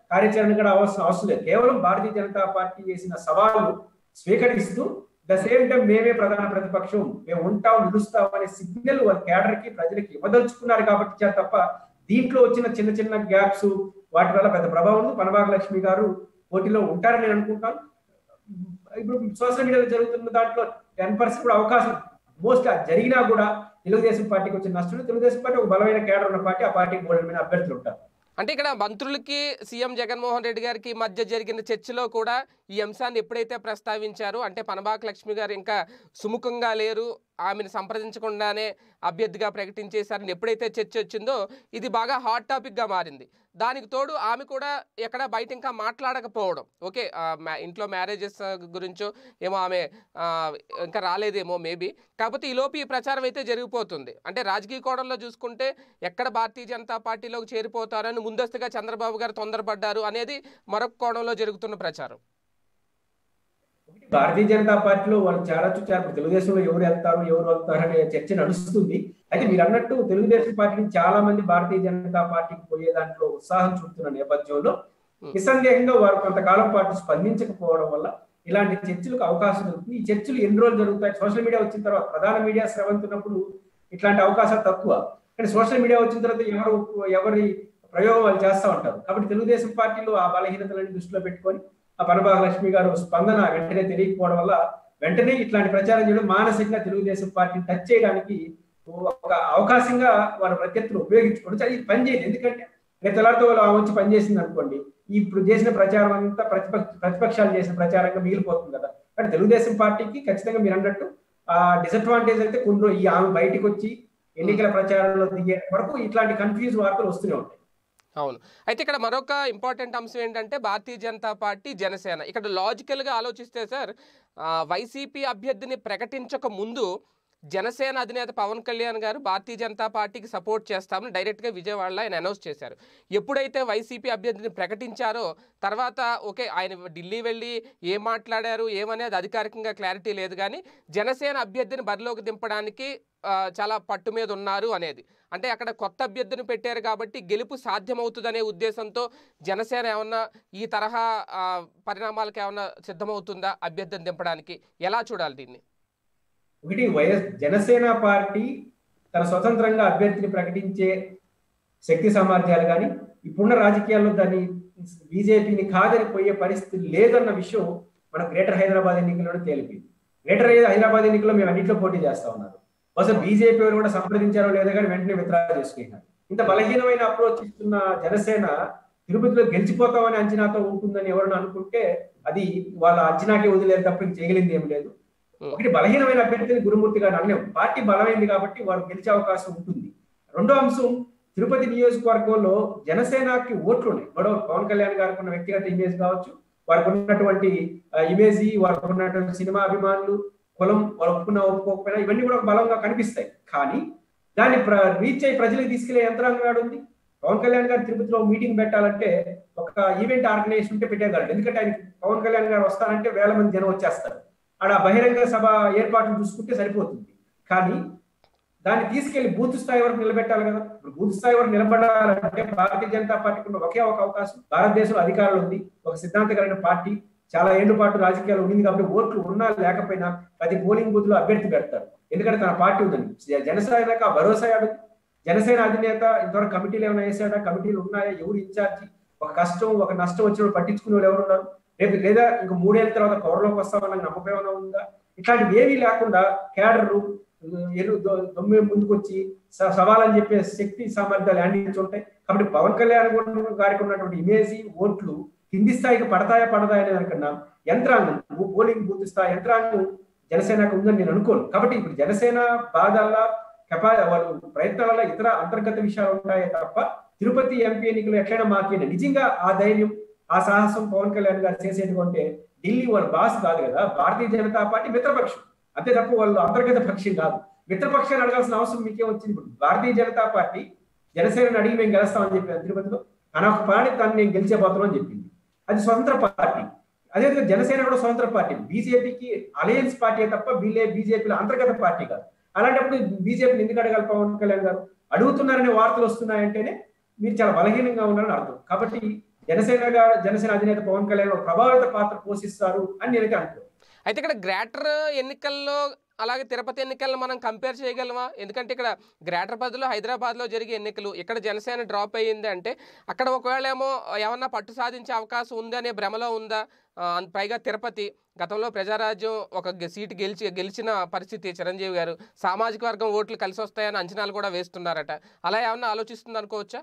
కార్యాచరణ కూడా అవసరం అవసరం లేదు కేవలం భారతీయ జనతా పార్టీ చేసిన సవాలు స్వీకరిస్తూ ద సేమ్ టైం మేమే ప్రధాన ప్రతిపక్షం మేము ఉంటాం నిలుస్తాం అనే సిగ్నల్ వాళ్ళ కేడర్ కి ప్రజలకి ఇవ్వదలుచుకున్నారు కాబట్టి ఇచ్చారు తప్ప దీంట్లో వచ్చిన చిన్న చిన్న గ్యాప్స్ వాటి వల్ల పెద్ద ప్రభావం ఉంది పనబాగ లక్ష్మి గారు పోటీలో ఉంటారని నేను అనుకుంటాను ఇప్పుడు సోషల్ మీడియాలో జరుగుతున్న దాంట్లో టెన్ పర్సెంట్ కూడా అవకాశం మోస్ట్ జరిగినా కూడా తెలుగుదేశం పార్టీకి వచ్చిన నష్టం తెలుగుదేశం పార్టీ ఒక బలమైన కేడర్ ఉన్న పార్టీ ఆ పార్టీకి బోల్డ్ అభ్యర్థులు ఉంటారు అంటే ఇక్కడ మంత్రులకి సీఎం జగన్మోహన్ రెడ్డి గారికి మధ్య జరిగిన చర్చలో కూడా ఈ అంశాన్ని ఎప్పుడైతే ప్రస్తావించారో అంటే పనబాక లక్ష్మి గారు ఇంకా సుముఖంగా లేరు ఆమెను సంప్రదించకుండానే అభ్యర్థిగా ప్రకటించేశారని ఎప్పుడైతే చర్చ వచ్చిందో ఇది బాగా హాట్ టాపిక్గా మారింది దానికి తోడు ఆమె కూడా ఎక్కడ బయట ఇంకా మాట్లాడకపోవడం ఓకే ఆ, మ్యా- ఇంట్లో మ్యారేజెస్ గురించో ఏమో ఆమె ఆ, ఇంకా రాలేదేమో మేబీ కాకపోతే ఈలోపు ఈ ప్రచారం అయితే జరిగిపోతుంది అంటే రాజకీయ కోణంలో చూసుకుంటే ఎక్కడ భారతీయ జనతా పార్టీలోకి చేరిపోతారని ముందస్తుగా చంద్రబాబు గారు తొందరపడ్డారు అనేది మరొక కోణంలో జరుగుతున్న ప్రచారం భారతీయ జనతా పార్టీలో వాళ్ళు చాలా చూచారు ఇప్పుడు తెలుగుదేశంలో ఎవరు వెళ్తారు ఎవరు వెళ్తారు అనే చర్చ నడుస్తుంది అయితే మీరు అన్నట్టు తెలుగుదేశం పార్టీ నుంచి చాలా మంది భారతీయ జనతా పార్టీకి పోయే దాంట్లో ఉత్సాహం చూపుతున్న నేపథ్యంలో నిస్సందేహంగా వారు కొంతకాలం పాటు స్పందించకపోవడం వల్ల ఇలాంటి చర్చలకు అవకాశం దొరుకుతుంది ఈ చర్చలు ఎన్ని రోజులు జరుగుతాయి సోషల్ మీడియా వచ్చిన తర్వాత ప్రధాన మీడియా స్రవంతున్నప్పుడు ఇట్లాంటి అవకాశాలు తక్కువ కానీ సోషల్ మీడియా వచ్చిన తర్వాత ఎవరు ఎవరి ప్రయోగం వాళ్ళు చేస్తూ ఉంటారు కాబట్టి తెలుగుదేశం పార్టీలో ఆ బలహీనతలను దృష్టిలో పెట్టుకొని ఆ పనబాగ లక్ష్మి గారు స్పందన వెంటనే తెలియకపోవడం వల్ల వెంటనే ఇట్లాంటి ప్రచారం చేయడం మానసికంగా తెలుగుదేశం పార్టీని టచ్ చేయడానికి ఒక అవకాశంగా వారి ప్రత్యర్థులు ఉపయోగించుకోవడం చాలా ఇది పనిచేయదు ఎందుకంటే రేపు తెల్లారితో వాళ్ళు ఆమె వచ్చి పనిచేసింది అనుకోండి ఇప్పుడు చేసిన ప్రచారం అంతా ప్రతిపక్ష ప్రతిపక్షాలు చేసిన ప్రచారంగా మిగిలిపోతుంది కదా కానీ తెలుగుదేశం పార్టీకి ఖచ్చితంగా మీరు అన్నట్టు ఆ డిసడ్వాంటేజ్ అయితే కొన్ని రోజు- ఈ ఆమె బయటికి వచ్చి ఎన్నికల ప్రచారంలో దిగే వరకు ఇట్లాంటి కన్ఫ్యూజ్ వార్తలు వస్తూనే ఉంటాయి అవును అయితే ఇక్కడ మరొక ఇంపార్టెంట్ అంశం ఏంటంటే భారతీయ జనతా పార్టీ జనసేన ఇక్కడ లాజికల్గా ఆలోచిస్తే సార్ ఆ, వైసీపీ అభ్యర్థిని ప్రకటించక ముందు జనసేన అధినేత పవన్ కళ్యాణ్ గారు భారతీయ జనతా పార్టీకి సపోర్ట్ చేస్తామని డైరెక్ట్గా విజయవాడలో ఆయన అనౌన్స్ చేశారు ఎప్పుడైతే వైసీపీ అభ్యర్థిని ప్రకటించారో తర్వాత ఓకే ఆయన ఢిల్లీ వెళ్ళి ఏం మాట్లాడారు ఏమనేది అధికారికంగా క్లారిటీ లేదు కానీ జనసేన అభ్యర్థిని బరిలోకి దింపడానికి ఆ, చాలా పట్టు మీద ఉన్నారు అనేది అంటే అక్కడ కొత్త అభ్యర్థిని పెట్టారు కాబట్టి గెలుపు సాధ్యమవుతుందనే ఉద్దేశంతో జనసేన ఏమన్నా ఈ తరహా ఆ, పరిణామాలకు ఏమన్నా సిద్ధమవుతుందా అభ్యర్థిని దింపడానికి ఎలా చూడాలి దీన్ని ఒకటి వైఎస్ జనసేన పార్టీ తన స్వతంత్రంగా అభ్యర్థిని ప్రకటించే శక్తి సామర్థ్యాలు కానీ ఇప్పుడున్న రాజకీయాల్లో దాన్ని బీజేపీని కాదని పోయే పరిస్థితి లేదన్న విషయం మన గ్రేటర్ హైదరాబాద్ ఎన్నికల్లో తేలిపోయింది గ్రేటర్ హైదరాబాద్ ఎన్నికల్లో మేము అన్నింటిలో పోటీ చేస్తా ఉన్నారు బహుశా బీజేపీ వారు కూడా సంప్రదించారో లేదో కానీ వెంటనే విత్డ్రా చేసుకుంటున్నారు ఇంత బలహీనమైన అప్రోచ్ ఇస్తున్న జనసేన తిరుపతిలో గెలిచిపోతామని అంచనాతో ఉంటుందని ఎవరైనా అనుకుంటే అది వాళ్ళ అంచనాకే వదిలేదు తప్ప ఇంక చేయగలిగింది ఏం లేదు ఒకటి బలహీనమైన అభ్యర్థిని గురుమూర్తి గారు అనలేం పార్టీ బలమైంది కాబట్టి వారు గెలిచే అవకాశం ఉంటుంది రెండో అంశం తిరుపతి నియోజకవర్గంలో జనసేనకి ఓట్లు ఉన్నాయి గొడవ పవన్ కళ్యాణ్ గారికి ఉన్న వ్యక్తిగత ఇమేజ్ కావచ్చు వారికి ఉన్నటువంటి ఇమేజ్ వారికి ఉన్నటువంటి సినిమా అభిమానులు కులం వాళ్ళు ఒప్పుకున్నా ఒప్పుకోకపోయినా ఇవన్నీ కూడా ఒక బలంగా కనిపిస్తాయి కానీ దాన్ని రీచ్ అయ్యి ప్రజలకు తీసుకెళ్లే యంత్రాంగం నాడు ఉంది పవన్ కళ్యాణ్ గారు తిరుపతిలో మీటింగ్ పెట్టాలంటే ఒక ఈవెంట్ ఆర్గనైజేషన్ ఉంటే పెట్టేయగలడు ఎందుకంటే ఆయన పవన్ కళ్యాణ్ గారు వస్తారంటే వేల మంది జనం వచ్చేస్తారు ఆడ బహిరంగ సభ ఏర్పాట్లు చూసుకుంటే సరిపోతుంది కానీ దాన్ని తీసుకెళ్లి బూత్ స్థాయి వరకు నిలబెట్టాలి కదా ఇప్పుడు బూత్ స్థాయి వరకు నిలబడాలంటే భారతీయ జనతా పార్టీకి ఉన్న ఒకే ఒక అవకాశం భారతదేశంలో అధికారులు ఉంది ఒక సిద్ధాంతకరమైన పార్టీ చాలా ఏళ్ల పాటు రాజకీయాలు ఉండింది కాబట్టి ఓట్లు ఉన్నా లేకపోయినా ప్రతి పోలింగ్ బూత్ లో అభ్యర్థి పెడతారు ఎందుకంటే తన పార్టీ ఉందని జనసేనకు ఆ భరోసా అడుగు జనసేన అధినేత ఇంతవరకు కమిటీలు ఏమైనా వేసాడా కమిటీలు ఉన్నాయా ఎవరు ఇన్ఛార్జి ఒక కష్టం ఒక నష్టం వచ్చినప్పుడు పట్టించుకునే వాళ్ళు ఎవరు ఉన్నారు రేపు లేదా ఇంక మూడేళ్ల తర్వాత పవర్లోకి వస్తామన్న నమ్మకం ఏమైనా ఉందా ఇట్లాంటివి ఏమీ లేకుండా కేడర్లు ఎరు దొమ్మి ముందుకొచ్చి సవాలని చెప్పే శక్తి సామర్థ్యాలు యాండిల్స్ ఉంటాయి కాబట్టి పవన్ కళ్యాణ్ గారికి ఉన్నటువంటి ఇమేజ్ ఓట్లు కింది స్థాయికి పడతాయా పడతాయా అనే దానికన్నా యంత్రాంగం పోలింగ్ బూత్ స్థాయి యంత్రాంగం జనసేనకు ఉందని నేను అనుకోను కాబట్టి ఇప్పుడు జనసేన బాధల కెపా వాళ్ళు ప్రయత్నాల ఇతర అంతర్గత విషయాలు ఉంటాయే తప్ప తిరుపతి ఎంపీ ఎన్నికలు ఎట్లయినా మాకేంటి నిజంగా ఆ ధైర్యం ఆ సాహసం పవన్ కళ్యాణ్ గారు చేసేది అంటే ఢిల్లీ వాళ్ళ బాస్ కాదు కదా భారతీయ జనతా పార్టీ మిత్రపక్షం అంతే తప్ప వాళ్ళు అంతర్గత పక్షం కాదు మిత్రపక్షాన్ని అడగాల్సిన అవసరం మీకే వచ్చింది ఇప్పుడు భారతీయ జనతా పార్టీ జనసేనని అడిగి మేము గెలుస్తామని చెప్పాను తిరుపతిలో తన ఒక పార్టీ తను నేను గెలిచేపోతాను అని చెప్పింది అది స్వతంత్ర పార్టీ అదేవిధంగా జనసేన కూడా స్వతంత్ర పార్టీ బీజేపీకి అలయన్స్ పార్టీ తప్ప బీలే బీజేపీలో అంతర్గత పార్టీ కాదు అలాంటప్పుడు బీజేపీని ఎందుకు అడగాలి పవన్ కళ్యాణ్ గారు అడుగుతున్నారనే వార్తలు వస్తున్నాయంటేనే మీరు చాలా బలహీనంగా ఉన్నారని అర్థం కాబట్టి జనసేన గా- జనసేన అధినేత పవన్ కళ్యాణ్ ఒక ప్రభావిత పాత్ర పోషిస్తారు అని నేనైతే అనుకోను అయితే ఇక్కడ గ్రేటర్ ఎన్నికల్లో అలాగే తిరుపతి ఎన్నికలను మనం కంపేర్ చేయగలమా ఎందుకంటే ఇక్కడ గ్రేటర్ పరిధిలో హైదరాబాద్లో జరిగే ఎన్నికలు ఇక్కడ జనసేన డ్రాప్ అయ్యింది అంటే అక్కడ ఒకవేళ ఏమో ఏమన్నా పట్టు సాధించే అవకాశం ఉంది అనే భ్రమలో ఉందా ఆ, అన్- పైగా తిరుపతి గతంలో ప్రజారాజ్యం ఒక గె- సీటు గెలిచి గెలిచిన పరిస్థితి చిరంజీవి గారు సామాజిక వర్గం ఓట్లు కలిసి వస్తాయని అంచనాలు కూడా వేస్తున్నారట అలా ఏమన్నా ఆలోచిస్తుంది అనుకోవచ్చా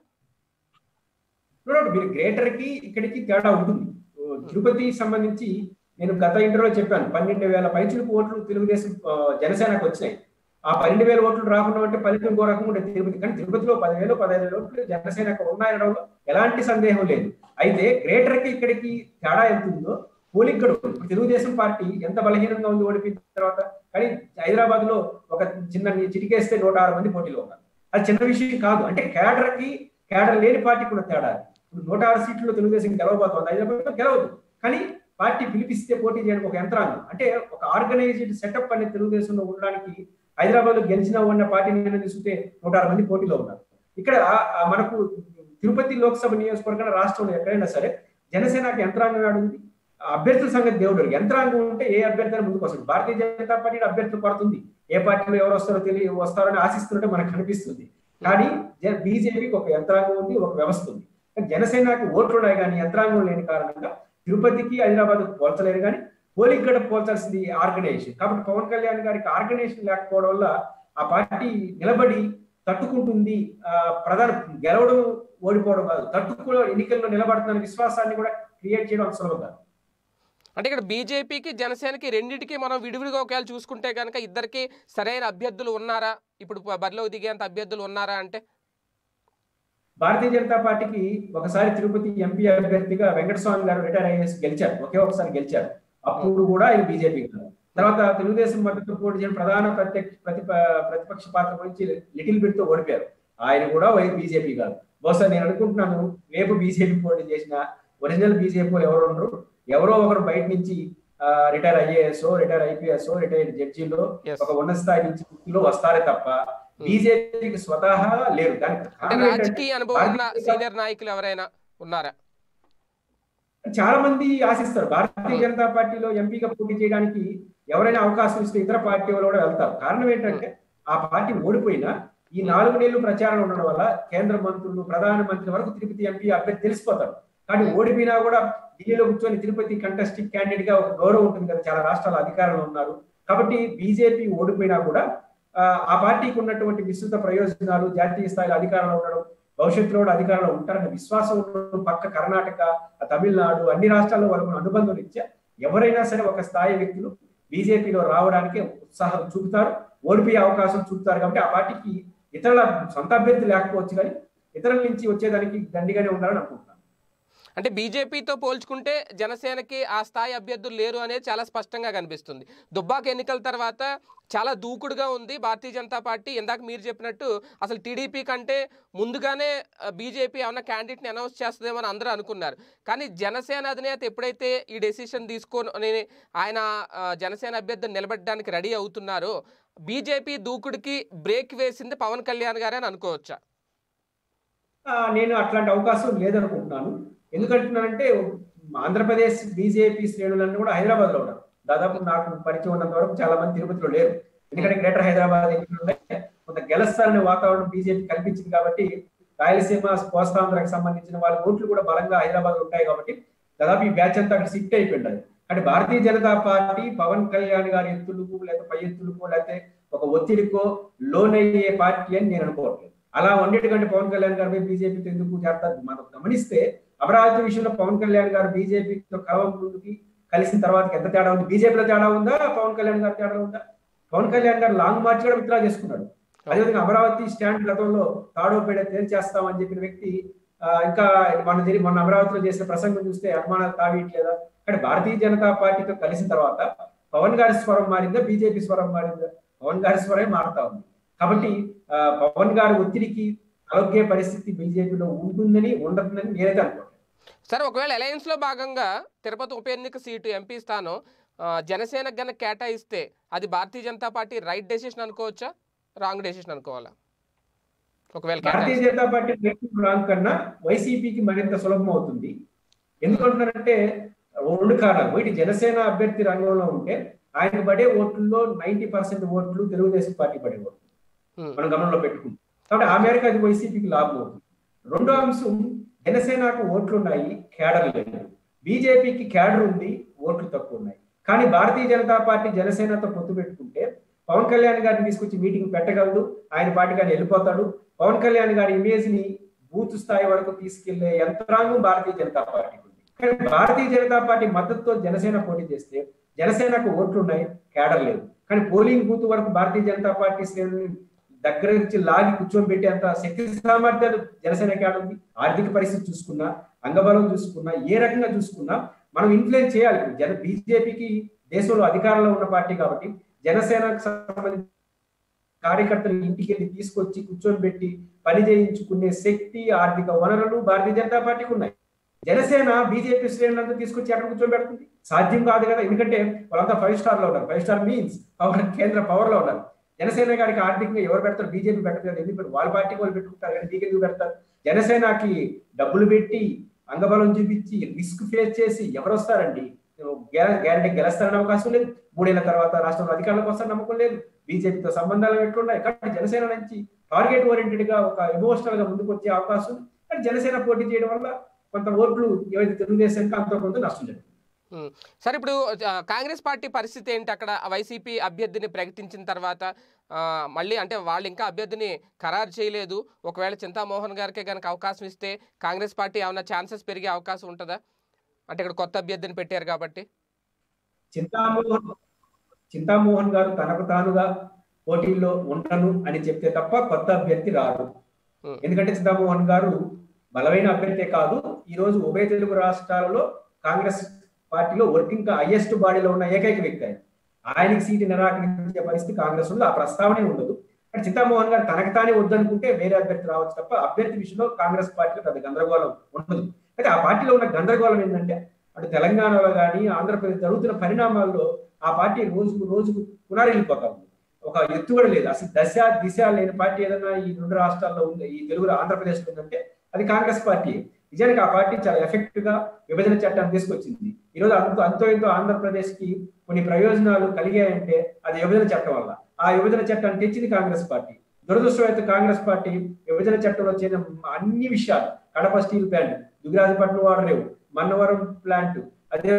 No doubt మీరు గ్రేటర్ కి ఇక్కడికి తేడా ఉంటుంది ఓ, తిరుపతి సంబంధించి నేను గత ఇంటర్వ్యూలో చెప్పాను పన్నెండు వేల పైచులకు ఓట్లు తెలుగుదేశం ఆ, జనసేనకు వచ్చినాయి ఆ పన్నెండు వేల ఓట్లు రాకుండా అంటే ఫలితం ఇంకో రకంగా ఉండేది తిరుపతి కానీ తిరుపతిలో పదివేలు పదహైదు వేల ఓట్లు జనసేనకు ఉన్నాయనడంలో ఎలాంటి సందేహం లేదు అయితే గ్రేటర్ కి ఇక్కడికి తేడా ఎంత ఉందో పోలింగ్ కూడా ఉంది. ఇప్పుడు తెలుగుదేశం పార్టీ ఎంత బలహీనంగా ఉంది ఓడిపోయిన తర్వాత కానీ హైదరాబాద్ లో ఒక చిన్న చిటికేస్తే నూట ఆరు మంది పోటీలో ఉన్నారు అది చిన్న విషయం కాదు అంటే కేడర్ కి కేడర్ లేని పార్టీకి ఉన్న తేడా ఇప్పుడు నూట ఆరు సీట్లు తెలుగుదేశం గెలవబోతోంది హైదరాబాద్ గెలవదు కానీ పార్టీ పిలిపిస్తే పోటీ చేయడానికి ఒక యంత్రాంగం అంటే ఒక ఆర్గనైజ్డ్ సెటప్ అనేది తెలుగుదేశంలో ఉండడానికి హైదరాబాద్ లో గెలిచిన ఉన్న పార్టీ నేను తీసుకుంటే నూట ఆరు మంది పోటీలో ఉన్నారు ఇక్కడ ఆ మనకు తిరుపతి లోక్సభ నియోజకవర్గం రాష్ట్రంలో ఎక్కడైనా సరే జనసేనకి యంత్రాంగం ఆడు ఉంది ఆ అభ్యర్థుల సంగతి దేవుడు ఎరుగు. యంత్రాంగం ఉంటే ఏ అభ్యర్థి అయినా ముందుకు వస్తుంది భారతీయ జనతా పార్టీ అభ్యర్థులు కొడుతుంది ఏ పార్టీలో ఎవరు వస్తారో తెలియ వస్తారని ఆశిస్తున్నట్టే మనకు కనిపిస్తుంది కానీ బీజేపీకి ఒక యంత్రాంగం ఉంది ఒక వ్యవస్థ ఉంది కానీ జనసేనకి ఓట్లు ఉన్నాయి కానీ యంత్రాంగం లేని కారణంగా తిరుపతికి హైదరాబాద్ పోల్చలేరు కానీ పోలింగ్ గడ పోల్చాల్సింది ఆర్గనైజేషన్ కాబట్టి పవన్ కళ్యాణ్ గారికి ఆర్గనైజేషన్ లేకపోవడం వల్ల ఆ పార్టీ నిలబడి తట్టుకుంటుంది ఆ ప్రధాన గెలవడం ఓడిపోవడం కాదు తట్టుకో ఎన్నికల్లో నిలబడుతున్న విశ్వాసాన్ని కూడా క్రియేట్ చేయడం అంత సులభం కాదు అంటే ఇక్కడ బీజేపీకి జనసేనకి రెండింటికి మనం విడివిడిగా ఒకవేళ చూసుకుంటే కనుక ఇద్దరికి సరైన అభ్యర్థులు ఉన్నారా ఇప్పుడు బరిలోకి దిగేంత అభ్యర్థులు ఉన్నారా అంటే భారతీయ జనతా పార్టీకి ఒకసారి తిరుపతి ఎంపీ అభ్యర్థిగా వెంకటస్వామి గారు రిటైర్ అయ్యేసి గెలిచారు ఒకే ఒకసారి గెలిచారు అప్పుడు కూడా ఆయన బీజేపీ తర్వాత తెలుగుదేశం మద్దతు పోటీ చేయడం ప్రధాన ప్రత్యక్ష ప్రతిప ప్రతిపక్ష పాత్ర గురించి లిటిల్ బిట్ తో ఓడిపారు ఆయన కూడా బీజేపీ కాదు బహుశా నేను అనుకుంటున్నాను రేపు బీజేపీ పోటీ చేసిన ఒరిజినల్ బీజేపీ ఎవరు ఉండరు ఎవరో ఒకరు బయట నుంచి retire IAS retire IPS retired జడ్జీలో Yes. ఒక ఉన్నత స్థాయి నుంచి వృత్తిలో వస్తారే తప్ప బీజేపీకి స్వతహా లేరు దానికి అంటే కారణం ఏంటంటే రాజకీయ అనుభవం ఉన్న భారతీయ సీనియర్ నాయకులు ఎవరైనా ఉన్నారా చాలా మంది ఆశిస్తారు భారతీయ జనతా పార్టీలో ఎంపీగా పోటీ చేయడానికి ఎవరైనా అవకాశం ఇస్తే ఇతర పార్టీ వాళ్ళు కూడా వెళ్తారు కారణం ఏంటంటే ఆ పార్టీ ఓడిపోయినా ఈ నాలుగు నెలలు ప్రచారం ఉండడం వల్ల కేంద్ర మంత్రులు ప్రధాన మంత్రి వరకు తిరుపతి ఎంపీ అభ్యర్థి తెలిసిపోతారు కానీ ఓడిపోయినా కూడా ఢిల్లీలో కూర్చొని తిరుపతి కంటెస్టింగ్ క్యాండిడేట్ గా ఒక గౌరవం ఉంటుంది కదా చాలా రాష్ట్రాల అధికారంలో ఉన్నారు కాబట్టి బీజేపీ ఓడిపోయినా కూడా ఆ, ఆ పార్టీకి ఉన్నటువంటి విస్తృత ప్రయోజనాలు జాతీయ స్థాయిలో అధికారంలో ఉండడం భవిష్యత్తులో కూడా అధికారంలో ఉంటారన్న విశ్వాసం ఉండడం పక్క కర్ణాటక ఆ తమిళనాడు అన్ని రాష్ట్రాల్లో వాళ్ళకు అనుబంధం రీత్యా ఎవరైనా సరే ఒక స్థాయి వ్యక్తులు బీజేపీలో రావడానికి ఉత్సాహం చూపుతారు ఓడిపోయే అవకాశం చూపుతారు కాబట్టి ఆ పార్టీకి ఇతరుల సొంత అభ్యర్థి లేకపోవచ్చు కానీ ఇతరుల నుంచి వచ్చేదానికి దండిగానే ఉండాలని అనుకుంటున్నాను అంటే బీజేపీతో పోల్చుకుంటే జనసేనకి ఆ స్థాయి అభ్యర్థులు లేరు అనేది చాలా స్పష్టంగా కనిపిస్తుంది దుబ్బాక ఎన్నికల తర్వాత చాలా దూకుడుగా ఉంది భారతీయ జనతా పార్టీ ఇందాక మీరు చెప్పినట్టు అసలు టీడీపీ కంటే ముందుగానే బీజేపీ ఏమన్నా క్యాండిడేట్ని అనౌన్స్ చేస్తుందేమో అని అందరూ అనుకున్నారు కానీ జనసేన అధినేత ఎప్పుడైతే ఈ డెసిషన్ తీసుకొని ఆయన ఆ, జనసేన అభ్యర్థిని నిలబెట్టడానికి రెడీ అవుతున్నారో బీజేపీ దూకుడికి బ్రేక్ వేసింది పవన్ కళ్యాణ్ గారే అని అనుకోవచ్చా ఆ, నేను అట్లాంటి అవకాశం లేదనుకుంటున్నాను ఎందుకంటున్నానంటే ఆంధ్రప్రదేశ్ బీజేపీ శ్రేణులన్నీ కూడా హైదరాబాద్ లో ఉన్నారు దాదాపు నాకు పరిచయం ఉన్నంత వరకు చాలా మంది తిరుపతిలో లేరు ఎందుకంటే గ్రేటర్ హైదరాబాద్ ఎన్నికలు ఉన్నాయి కొంత గెలుస్తారనే వాతావరణం బీజేపీ కల్పించింది కాబట్టి రాయలసీమ కోస్తాంధ్రకు సంబంధించిన వాళ్ళ ఓట్లు కూడా బలంగా హైదరాబాద్ లో ఉంటాయి కాబట్టి దాదాపు ఈ బ్యాచ్ అంతా అక్కడ షిఫ్ట్ అయిపోయింది అది అంటే భారతీయ జనతా పార్టీ పవన్ కళ్యాణ్ గారి ఎత్తులకు లేకపోతే పై ఎత్తులకో లేకపోతే ఒక ఒత్తిడికో లోనయ్యే పార్టీ అని నేను అనుకోవట్లేదు అలా ఉండేటికంటే పవన్ కళ్యాణ్ గారిపై బీజేపీతో ఎందుకు చేస్తారు మనం గమనిస్తే అమరావతి విషయంలో పవన్ కళ్యాణ్ గారు బీజేపీతో కలవ ముందుకి కలిసిన తర్వాత ఎంత తేడా ఉంది బీజేపీలో తేడా ఉందా పవన్ కళ్యాణ్ గారు తేడా ఉందా పవన్ కళ్యాణ్ గారు లాంగ్ మార్చ్ కూడా విత్డ్రా చేసుకున్నాడు అదేవిధంగా అమరావతి స్టాండ్ గతంలో తాడో పేడ తేల్చేస్తామని చెప్పిన వ్యక్తి ఆ, ఇంకా మన జరిగి మొన్న అమరావతిలో చేసిన ప్రసంగం చూస్తే అనుమానాలు తావీయట్లేదా కానీ భారతీయ జనతా పార్టీతో కలిసిన తర్వాత పవన్ గారి స్వరం మారిందా బీజేపీ స్వరం మారిందా పవన్ గారి స్వరమే మారుతా ఉంది కాబట్టి ఆ, పవన్ గారి ఒత్తిడికి ఆరోగ్య పరిస్థితి బీజేపీలో ఉంటుందని ఉండతుందని నేనైతే అనుకోను సరే ఒకవేళ అలయన్స్లో భాగంగా తిరుపతి ఉప ఎన్నిక సీటు ఎంపీ స్థానం ఆ, జనసేనకు గనక కేటాయిస్తే అది Bharatiya Janata party right decision అనుకోవచ్చా రాంగ్ డెసిషన్ అనుకోవాలా ఒకవేళ భారతీయ కేటాయిస్తే జనతా పార్టీ రాంగ్ కన్నా వైసీపీకి మరింత సులభం అవుతుంది ఎందుకంటున్నారంటే రెండు కారణాలు ఒకటి జనసేన అభ్యర్థి రంగంలో ఉంటే ఆయన పడే ఓట్లలో నైన్టీ పర్సెంట్ ఓట్లు తెలుగుదేశం పార్టీ పడే ఓట్లు ఉమ్, మనం గమనంలో పెట్టుకుంటాం కాబట్టి ఆ మేరకు అది వైసీపీకి లాభం అవుతుంది రెండో అంశం జనసేనకు ఓట్లు ఉన్నాయి క్యాడర్ లేదు బీజేపీకి క్యాడర్ ఉంది ఓట్లు తక్కువ ఉన్నాయి కానీ భారతీయ జనతా పార్టీ జనసేనతో పొత్తు పెట్టుకుంటే పవన్ కళ్యాణ్ గారిని తీసుకొచ్చి మీటింగ్ పెట్టగలదు ఆయన పార్టీకి ఆయన వెళ్ళిపోతాడు పవన్ కళ్యాణ్ గారి ఇమేజ్ ని బూత్ స్థాయి వరకు తీసుకెళ్లే యంత్రాంగం భారతీయ జనతా పార్టీకి ఉంది కానీ భారతీయ జనతా పార్టీ మద్దతుతో జనసేన పోటీ చేస్తే జనసేనకు ఓట్లు ఉన్నాయి క్యాడర్ లేదు కానీ పోలింగ్ బూత్ వరకు భారతీయ జనతా పార్టీ శ్రేణుల్ని దగ్గర నుంచి లాగి కూర్చొని పెట్టేంత శక్తి సామర్థ్యాలు జనసేన క్యాడర్ ఉంది ఆర్థిక పరిస్థితి చూసుకున్నా అంగబలం చూసుకున్నా ఏ రకంగా చూసుకున్నా మనం ఇన్ఫ్లుయెన్స్ చేయాలి ఇప్పుడు జన బీజేపీకి దేశంలో అధికారంలో ఉన్న పార్టీ కాబట్టి జనసేనకు సంబంధించిన కార్యకర్తలు ఇంటికి వెళ్ళి తీసుకొచ్చి కూర్చొని పెట్టి పని చేయించుకునే శక్తి ఆర్థిక వనరులు భారతీయ జనతా పార్టీకి ఉన్నాయి జనసేన బీజేపీ శ్రేణులంతా తీసుకొచ్చి అక్కడ కూర్చొని పెడుతుంది సాధ్యం కాదు కదా ఎందుకంటే వాళ్ళంతా ఫైవ్ స్టార్ లో ఉన్నారు ఫైవ్ స్టార్ మీన్స్ పవర్ కేంద్ర పవర్ లో ఉన్నారు జనసేన గారికి ఆర్థికంగా ఎవరు పెడతారు బీజేపీ పెట్టదు కదా ఎందుకు వాళ్ళ పార్టీకి వాళ్ళు పెట్టుకుంటారు కానీ మీకు ఎందుకు పెడతారు జనసేనకి డబ్బులు పెట్టి అంగబలం చూపించి రిస్క్ ఫేస్ చేసి ఎవరు వస్తారండి గ్యారంటీ గెలుస్తారనే అవకాశం లేదు మూడేళ్ల తర్వాత రాష్ట్రంలో అధికారంలోకి వస్తారని నమ్మకం లేదు బీజేపీతో సంబంధాలు ఎట్లున్నాయి కాబట్టి జనసేన నుంచి టార్గెట్ ఓరియంటెడ్ గా ఒక ఎమోషనల్ గా ముందుకు వచ్చే అవకాశం ఉంది కానీ జనసేన పోటీ చేయడం వల్ల కొంత ఓట్లు ఏవైతే తెలుగుదేశానికి అంత కొంత నష్టం జరుగుతుంది ఉమ్. సరే ఇప్పుడు ఆ, కాంగ్రెస్ పార్టీ పరిస్థితి ఏంటి అక్కడ వైసీపీ అభ్యర్థిని ప్రకటించిన తర్వాత ఆ, మళ్ళీ అంటే వాళ్ళు ఇంకా అభ్యర్థిని ఖరారు చేయలేదు ఒకవేళ చింతామోహన్ గారికి కనుక అవకాశం ఇస్తే కాంగ్రెస్ పార్టీ ఏమైనా ఛాన్సెస్ పెరిగే అవకాశం ఉంటుందా అంటే ఇక్కడ కొత్త అభ్యర్థిని పెట్టారు కాబట్టి చింతామోహన్ చింతామోహన్ గారు తనకు తానుగా పోటీల్లో ఉండను అని చెప్తే తప్ప కొత్త అభ్యర్థి రాదు Hmm. ఎందుకంటే చింతామోహన్ గారు బలమైన అభ్యర్థే కాదు ఈ రోజు ఉభయ తెలుగు రాష్ట్రాలలో కాంగ్రెస్ పార్టీలో వర్కింగ్ హైయెస్ట్ బాడీలో ఉన్న ఏకైక వ్యక్తి ఆయన ఆయనకి సీటు నిరాకరించే పరిస్థితి కాంగ్రెస్ ఉంది ఆ ప్రస్తావనే ఉండదు కానీ చింతామోహన్ గారు తనకు తానే వద్దనుకుంటే వేరే అభ్యర్థి రావచ్చు తప్ప అభ్యర్థి విషయంలో కాంగ్రెస్ పార్టీలో పెద్ద గందరగోళం ఉండదు అయితే ఆ పార్టీలో ఉన్న గందరగోళం ఏంటంటే అటు తెలంగాణలో కానీ ఆంధ్రప్రదేశ్ జరుగుతున్న పరిణామాల్లో ఆ పార్టీ రోజుకు రోజుకు పునరెళ్ళిపోతా ఉంది ఒక ఎత్తుగడ లేదు అసలు దశ దిశ లేని పార్టీ ఏదైనా ఈ రెండు రాష్ట్రాల్లో ఉంది ఈ తెలుగు ఆంధ్రప్రదేశ్ లో ఉందంటే అది కాంగ్రెస్ పార్టీ నిజానికి ఆ పార్టీ చాలా ఎఫెక్ట్ గా విభజన చట్టాన్ని తీసుకొచ్చింది ఈ రోజు అంత అంతో ఎంతో ఆంధ్రప్రదేశ్ కి కొన్ని ప్రయోజనాలు కలిగాయంటే అది విభజన చట్టం వల్ల ఆ విభజన చట్టాన్ని తెచ్చింది కాంగ్రెస్ పార్టీ దురదృష్టమైతే కాంగ్రెస్ పార్టీ విభజన చట్టంలో చేరిన అన్ని విషయాలు Kadapa steel plant Dugarajapatnam Vadarevu Mannavaram plant అదే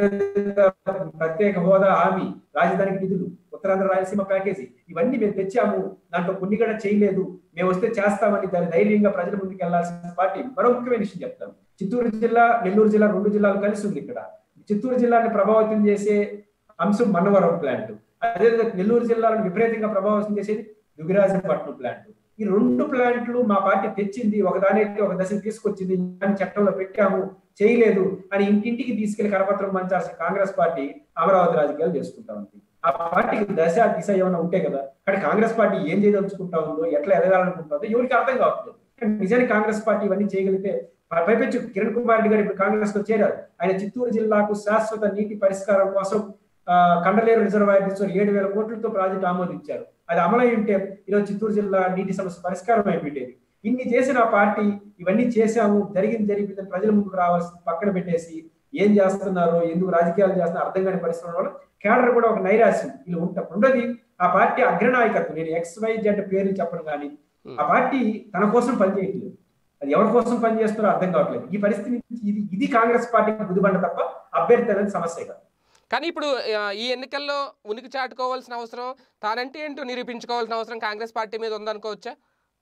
ప్రత్యేక హోదా హామీ రాజధానికి నిధులు ఉత్తరాంధ్ర రాయలసీమ ప్యాకేజీ ఇవన్నీ మేము తెచ్చాము దాంట్లో కొన్ని కూడా చేయలేదు మేము వస్తే చేస్తామని దాని ధైర్యంగా ప్రజల ముందుకు వెళ్లాల్సిన పార్టీ మరో ముఖ్యమైన విషయం చెప్తాను చిత్తూరు జిల్లా నెల్లూరు జిల్లా రెండు జిల్లాలు కలిసి ఉంది ఇక్కడ చిత్తూరు జిల్లాని ప్రభావితం చేసే అంశం మన్నవరం ప్లాంట్ అదేవిధంగా నెల్లూరు జిల్లాలను విపరీతంగా ప్రభావితం చేసేది దుగిరాజపట్నం ప్లాంట్ ఈ రెండు ప్లాంట్లు మా పార్టీ తెచ్చింది ఒకదానైతే ఒక దశ తీసుకొచ్చింది అని చట్టంలో పెట్టాము చేయలేదు అని ఇంటింటికి తీసుకెళ్లి కరపత్రం పంచాల్సిన కాంగ్రెస్ పార్టీ అమరావతి రాజకీయాలు చేసుకుంటా ఉంది ఆ పార్టీకి దశ దిశ ఏమైనా ఉంటే కదా కానీ కాంగ్రెస్ పార్టీ ఏం చేయదలుచుకుంటా ఉందో ఎట్లా ఎదగాలనుకుంటుందో ఎవరికి అర్థం కావట్లేదు కానీ నిజానికి కాంగ్రెస్ పార్టీ ఇవన్నీ చేయగలిగితే పైపెచ్చు కిరణ్ కుమార్ రెడ్డి గారు ఇప్పుడు కాంగ్రెస్ లో చేరారు ఆయన చిత్తూరు జిల్లాకు శాశ్వత నీటి పరిష్కారం కోసం ఆ, కండలేరు రిజర్వాయర్ తీసుకొని ఏడు వేల కోట్లతో ప్రాజెక్టు ఆమోదించారు అది అమలై ఉంటే ఈరోజు చిత్తూరు జిల్లా నీటి సమస్య పరిష్కారం అయిపోయేది ఇన్ని చేసిన ఆ పార్టీ ఇవన్నీ చేశాము జరిగింది జరిగింది ప్రజల ముందుకు రావాల్సి పక్కన పెట్టేసి ఏం చేస్తున్నారు ఎందుకు రాజకీయాలు చేస్తున్నారు అర్థం కాని పరిస్థితుల వల్ల కేడర్ కూడా ఒక నైరాశ్యం వీళ్ళు ఉంటాం రెండోది ఆ పార్టీ అగ్రనాయకత్వం నేను ఎక్స్ వై జెడ్ పేర్లు చెప్పను కానీ ఆ పార్టీ తన కోసం పనిచేయట్లేదు అది ఎవరి కోసం పనిచేస్తారో అర్థం కావట్లేదు ఈ పరిస్థితి నుంచి ఇది ఇది కాంగ్రెస్ పార్టీకి బుద్ధిబండ తప్ప అభ్యర్థి అనేది సమస్య కాదు కానీ ఇప్పుడు ఆ, ఈ ఎన్నికల్లో ఉనికి చాటుకోవాల్సిన అవసరం తానంటే ఏంటో నిరూపించుకోవాల్సిన అవసరం కాంగ్రెస్ పార్టీ మీద ఉందనుకోవచ్చా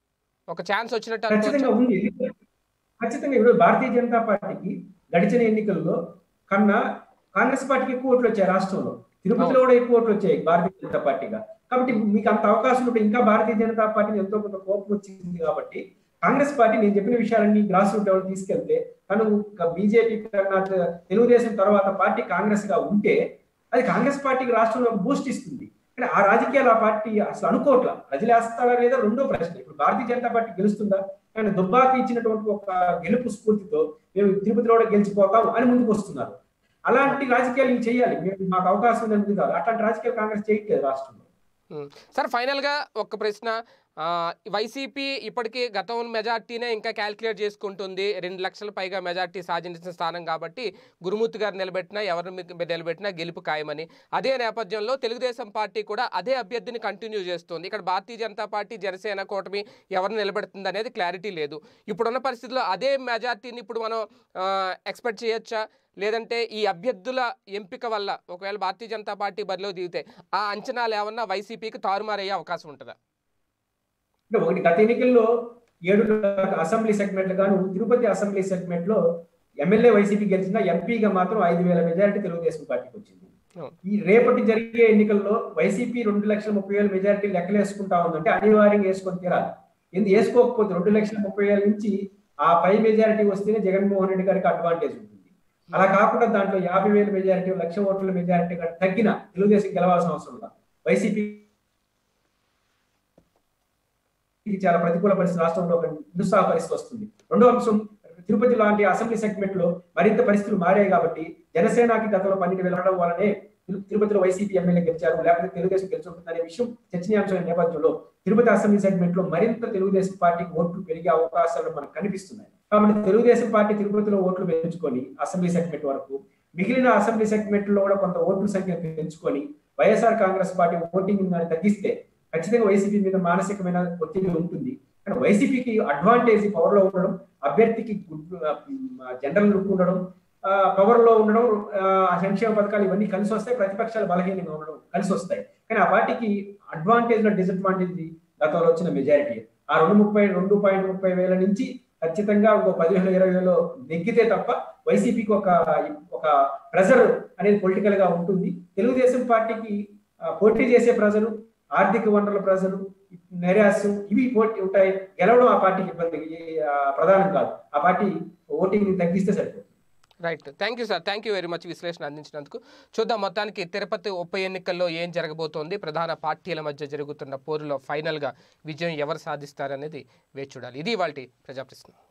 ఒక ఛాన్స్ వచ్చినట్టు అనుకోవచ్చా ఖచ్చితంగా ఉంది ఖచ్చితంగా ఇప్పుడు భారతీయ జనతా పార్టీకి గడిచిన ఎన్నికల్లో కన్నా కాంగ్రెస్ పార్టీకి ఎక్కువ ఓట్లు వచ్చాయి రాష్ట్రంలో తిరుపతిలో కూడా ఎక్కువ ఓట్లు వచ్చాయి భారతీయ జనతా పార్టీగా కాబట్టి మీకు అంత అవకాశం ఉంటే ఇంకా భారతీయ జనతా పార్టీకి ఎంతో కొంత కోపం వచ్చింది కాబట్టి కాంగ్రెస్ పార్టీ నేను చెప్పిన విషయాలన్నీ గ్రాస్ రూట్ లెవెల్ తీసుకెళ్తే తను బీజేపీ కన్నా తెలుగుదేశం తర్వాత పార్టీ కాంగ్రెస్ గా ఉంటే అది కాంగ్రెస్ పార్టీకి రాష్ట్రంలో బూస్ట్ ఇస్తుంది కానీ ఆ రాజకీయాలు ఆ పార్టీ అసలు అనుకోవట్లా ప్రజలు వేస్తారా లేదా రెండో ప్రశ్న ఇప్పుడు భారతీయ జనతా పార్టీ గెలుస్తుందా కానీ దుబ్బాకి ఇచ్చినటువంటి ఒక గెలుపు స్ఫూర్తితో మేము తిరుపతిలో కూడా గెలిచిపోతాం అని ముందుకు వస్తున్నారు అలాంటి రాజకీయాలు ఇవి చేయాలి మేము మాకు అవకాశం ఉంది కాదు అట్లాంటి రాజకీయాలు కాంగ్రెస్ చేయట్లేదు రాష్ట్రంలో ఉమ్. సార్ ఫైనల్గా ఒక ప్రశ్న ఆ, వైసీపీ ఇప్పటికీ గతం మెజార్టీనే ఇంకా క్యాల్కులేట్ చేసుకుంటుంది రెండు లక్షల పైగా మెజార్టీ సాధించిన స్థానం కాబట్టి గురుమూర్తి గారు నిలబెట్టినా ఎవరిని మీ- నిలబెట్టినా గెలుపు ఖాయమని అదే నేపథ్యంలో తెలుగుదేశం పార్టీ కూడా అదే అభ్యర్థిని కంటిన్యూ చేస్తుంది ఇక్కడ భారతీయ జనతా పార్టీ జనసేన కూటమి ఎవరిని నిలబెడుతుంది అనేది క్లారిటీ లేదు ఇప్పుడున్న పరిస్థితుల్లో అదే మెజార్టీని ఇప్పుడు మనం ఎక్స్పెక్ట్ చేయొచ్చా లేదంటే ఈ అభ్యర్థుల ఎంపిక వల్ల ఒకవేళ భారతీయ జనతా పార్టీ బరిలో దిగితే ఆ అంచనాలు ఏమన్నా వైసీపీకి తారుమారయ్యే అవకాశం ఉంటుందా అంటే ఒకటి గత ఎన్నికల్లో ఏడు అసెంబ్లీ సెగ్మెంట్లు గాను తిరుపతి అసెంబ్లీ సెగ్మెంట్ లో ఎమ్మెల్యే వైసీపీ గెలిచిన ఎంపీగా మాత్రం ఐదు వేల మెజారిటీ తెలుగుదేశం పార్టీకి వచ్చింది అవును. ఈ రేపటి జరిగే ఎన్నికల్లో వైసీపీ రెండు లక్షల ముప్పై వేల మెజారిటీ లెక్కలు వేసుకుంటా ఉందంటే అనివార్యంగా వేసుకొని తీరాలి ఎందుకు వేసుకోకపోతే రెండు లక్షల ముప్పై వేల నుంచి ఆ పై మెజారిటీ వస్తేనే జగన్మోహన్ రెడ్డి గారికి అడ్వాంటేజ్ ఉంటుంది అలా కాకుండా దాంట్లో యాభై వేల మెజారిటీ లక్ష ఓట్ల మెజారిటీ కంటే తగ్గిన తెలుగుదేశం గెలవాల్సిన అవసరం ఉందా వైసీపీ ఇది చాలా ప్రతికూల పరిస్థితి రాష్ట్రంలో ఒక నిరుత్సాహ పరిస్థితి వస్తుంది రెండో అంశం తిరుపతి లాంటి అసెంబ్లీ సెగ్మెంట్ లో మరింత పరిస్థితులు మారాయి కాబట్టి జనసేనకి గతంలో పన్నెండు వెళ్ళడం వల్లనే తిరు- తిరుపతిలో వైసీపీ ఎమ్మెల్యే గెలిచారు లేకపోతే తెలుగుదేశం గెలుచుంటుంది అనే విషయం చర్చనీయాంశమైన నేపథ్యంలో తిరుపతి అసెంబ్లీ సెగ్మెంట్ లో మరింత తెలుగుదేశం పార్టీకి ఓట్లు పెరిగే అవకాశాలు మనకు కనిపిస్తున్నాయి కాబట్టి తెలుగుదేశం పార్టీ తిరుపతిలో ఓట్లు పెంచుకొని అసెంబ్లీ సెగ్మెంట్ వరకు మిగిలిన అసెంబ్లీ సెగ్మెంట్ లో కూడా కొంత ఓట్ల సంఖ్య పెంచుకొని వైఎస్ఆర్ కాంగ్రెస్ పార్టీ ఓటింగ్ తగ్గిస్తే ఖచ్చితంగా వైసీపీ మీద మానసికమైన ఒత్తిడి ఉంటుంది కానీ వైసీపీకి అడ్వాంటేజ్ పవర్ లో ఉండడం అభ్యర్థికి జనరల్ లుక్ ఉండడం పవర్ లో ఉండడం ఆ, సంక్షేమ పథకాలు ఇవన్నీ కలిసి వస్తాయి ప్రతిపక్షాలు బలహీనంగా ఉండడం కలిసి వస్తాయి కానీ ఆ పార్టీకి అడ్వాంటేజ్ డిసడ్వాంటేజ్ గతంలో వచ్చిన మెజారిటీ ఆ రెండు ముప్పై రెండు పాయింట్ ముప్పై వేల నుంచి ఖచ్చితంగా ఇంకో పదివేలు ఇరవై వేలు నెగ్గితే తప్ప వైసీపీకి ఒక ఒక ప్రెజర్ అనేది పొలిటికల్ గా ఉంటుంది తెలుగుదేశం పార్టీకి ఆ, పోటీ చేసే ప్రజలు ఆర్థిక వనరుల ప్రజలు నైరాశ్యం ఇవి పోటీ ఉంటాయి గెలవడం ఆ పార్టీకి ఇబ్బంది ఆ, ప్రధానం కాదు ఆ పార్టీ ఓటింగ్ తగ్గిస్తే సరిపోతుంది right thank you sir thank you very much విశ్లేషణ అందించినందుకు చూద్దాం మొత్తానికి తిరుపతి ఉప ఎన్నికల్లో ఏం జరగబోతోంది ప్రధాన పార్టీల మధ్య జరుగుతున్న పోరులో ఫైనల్గా విజయం ఎవరు సాధిస్తారనేది వేచి చూడాలి ఇది వాళ్ళ ప్రజాప్రశ్న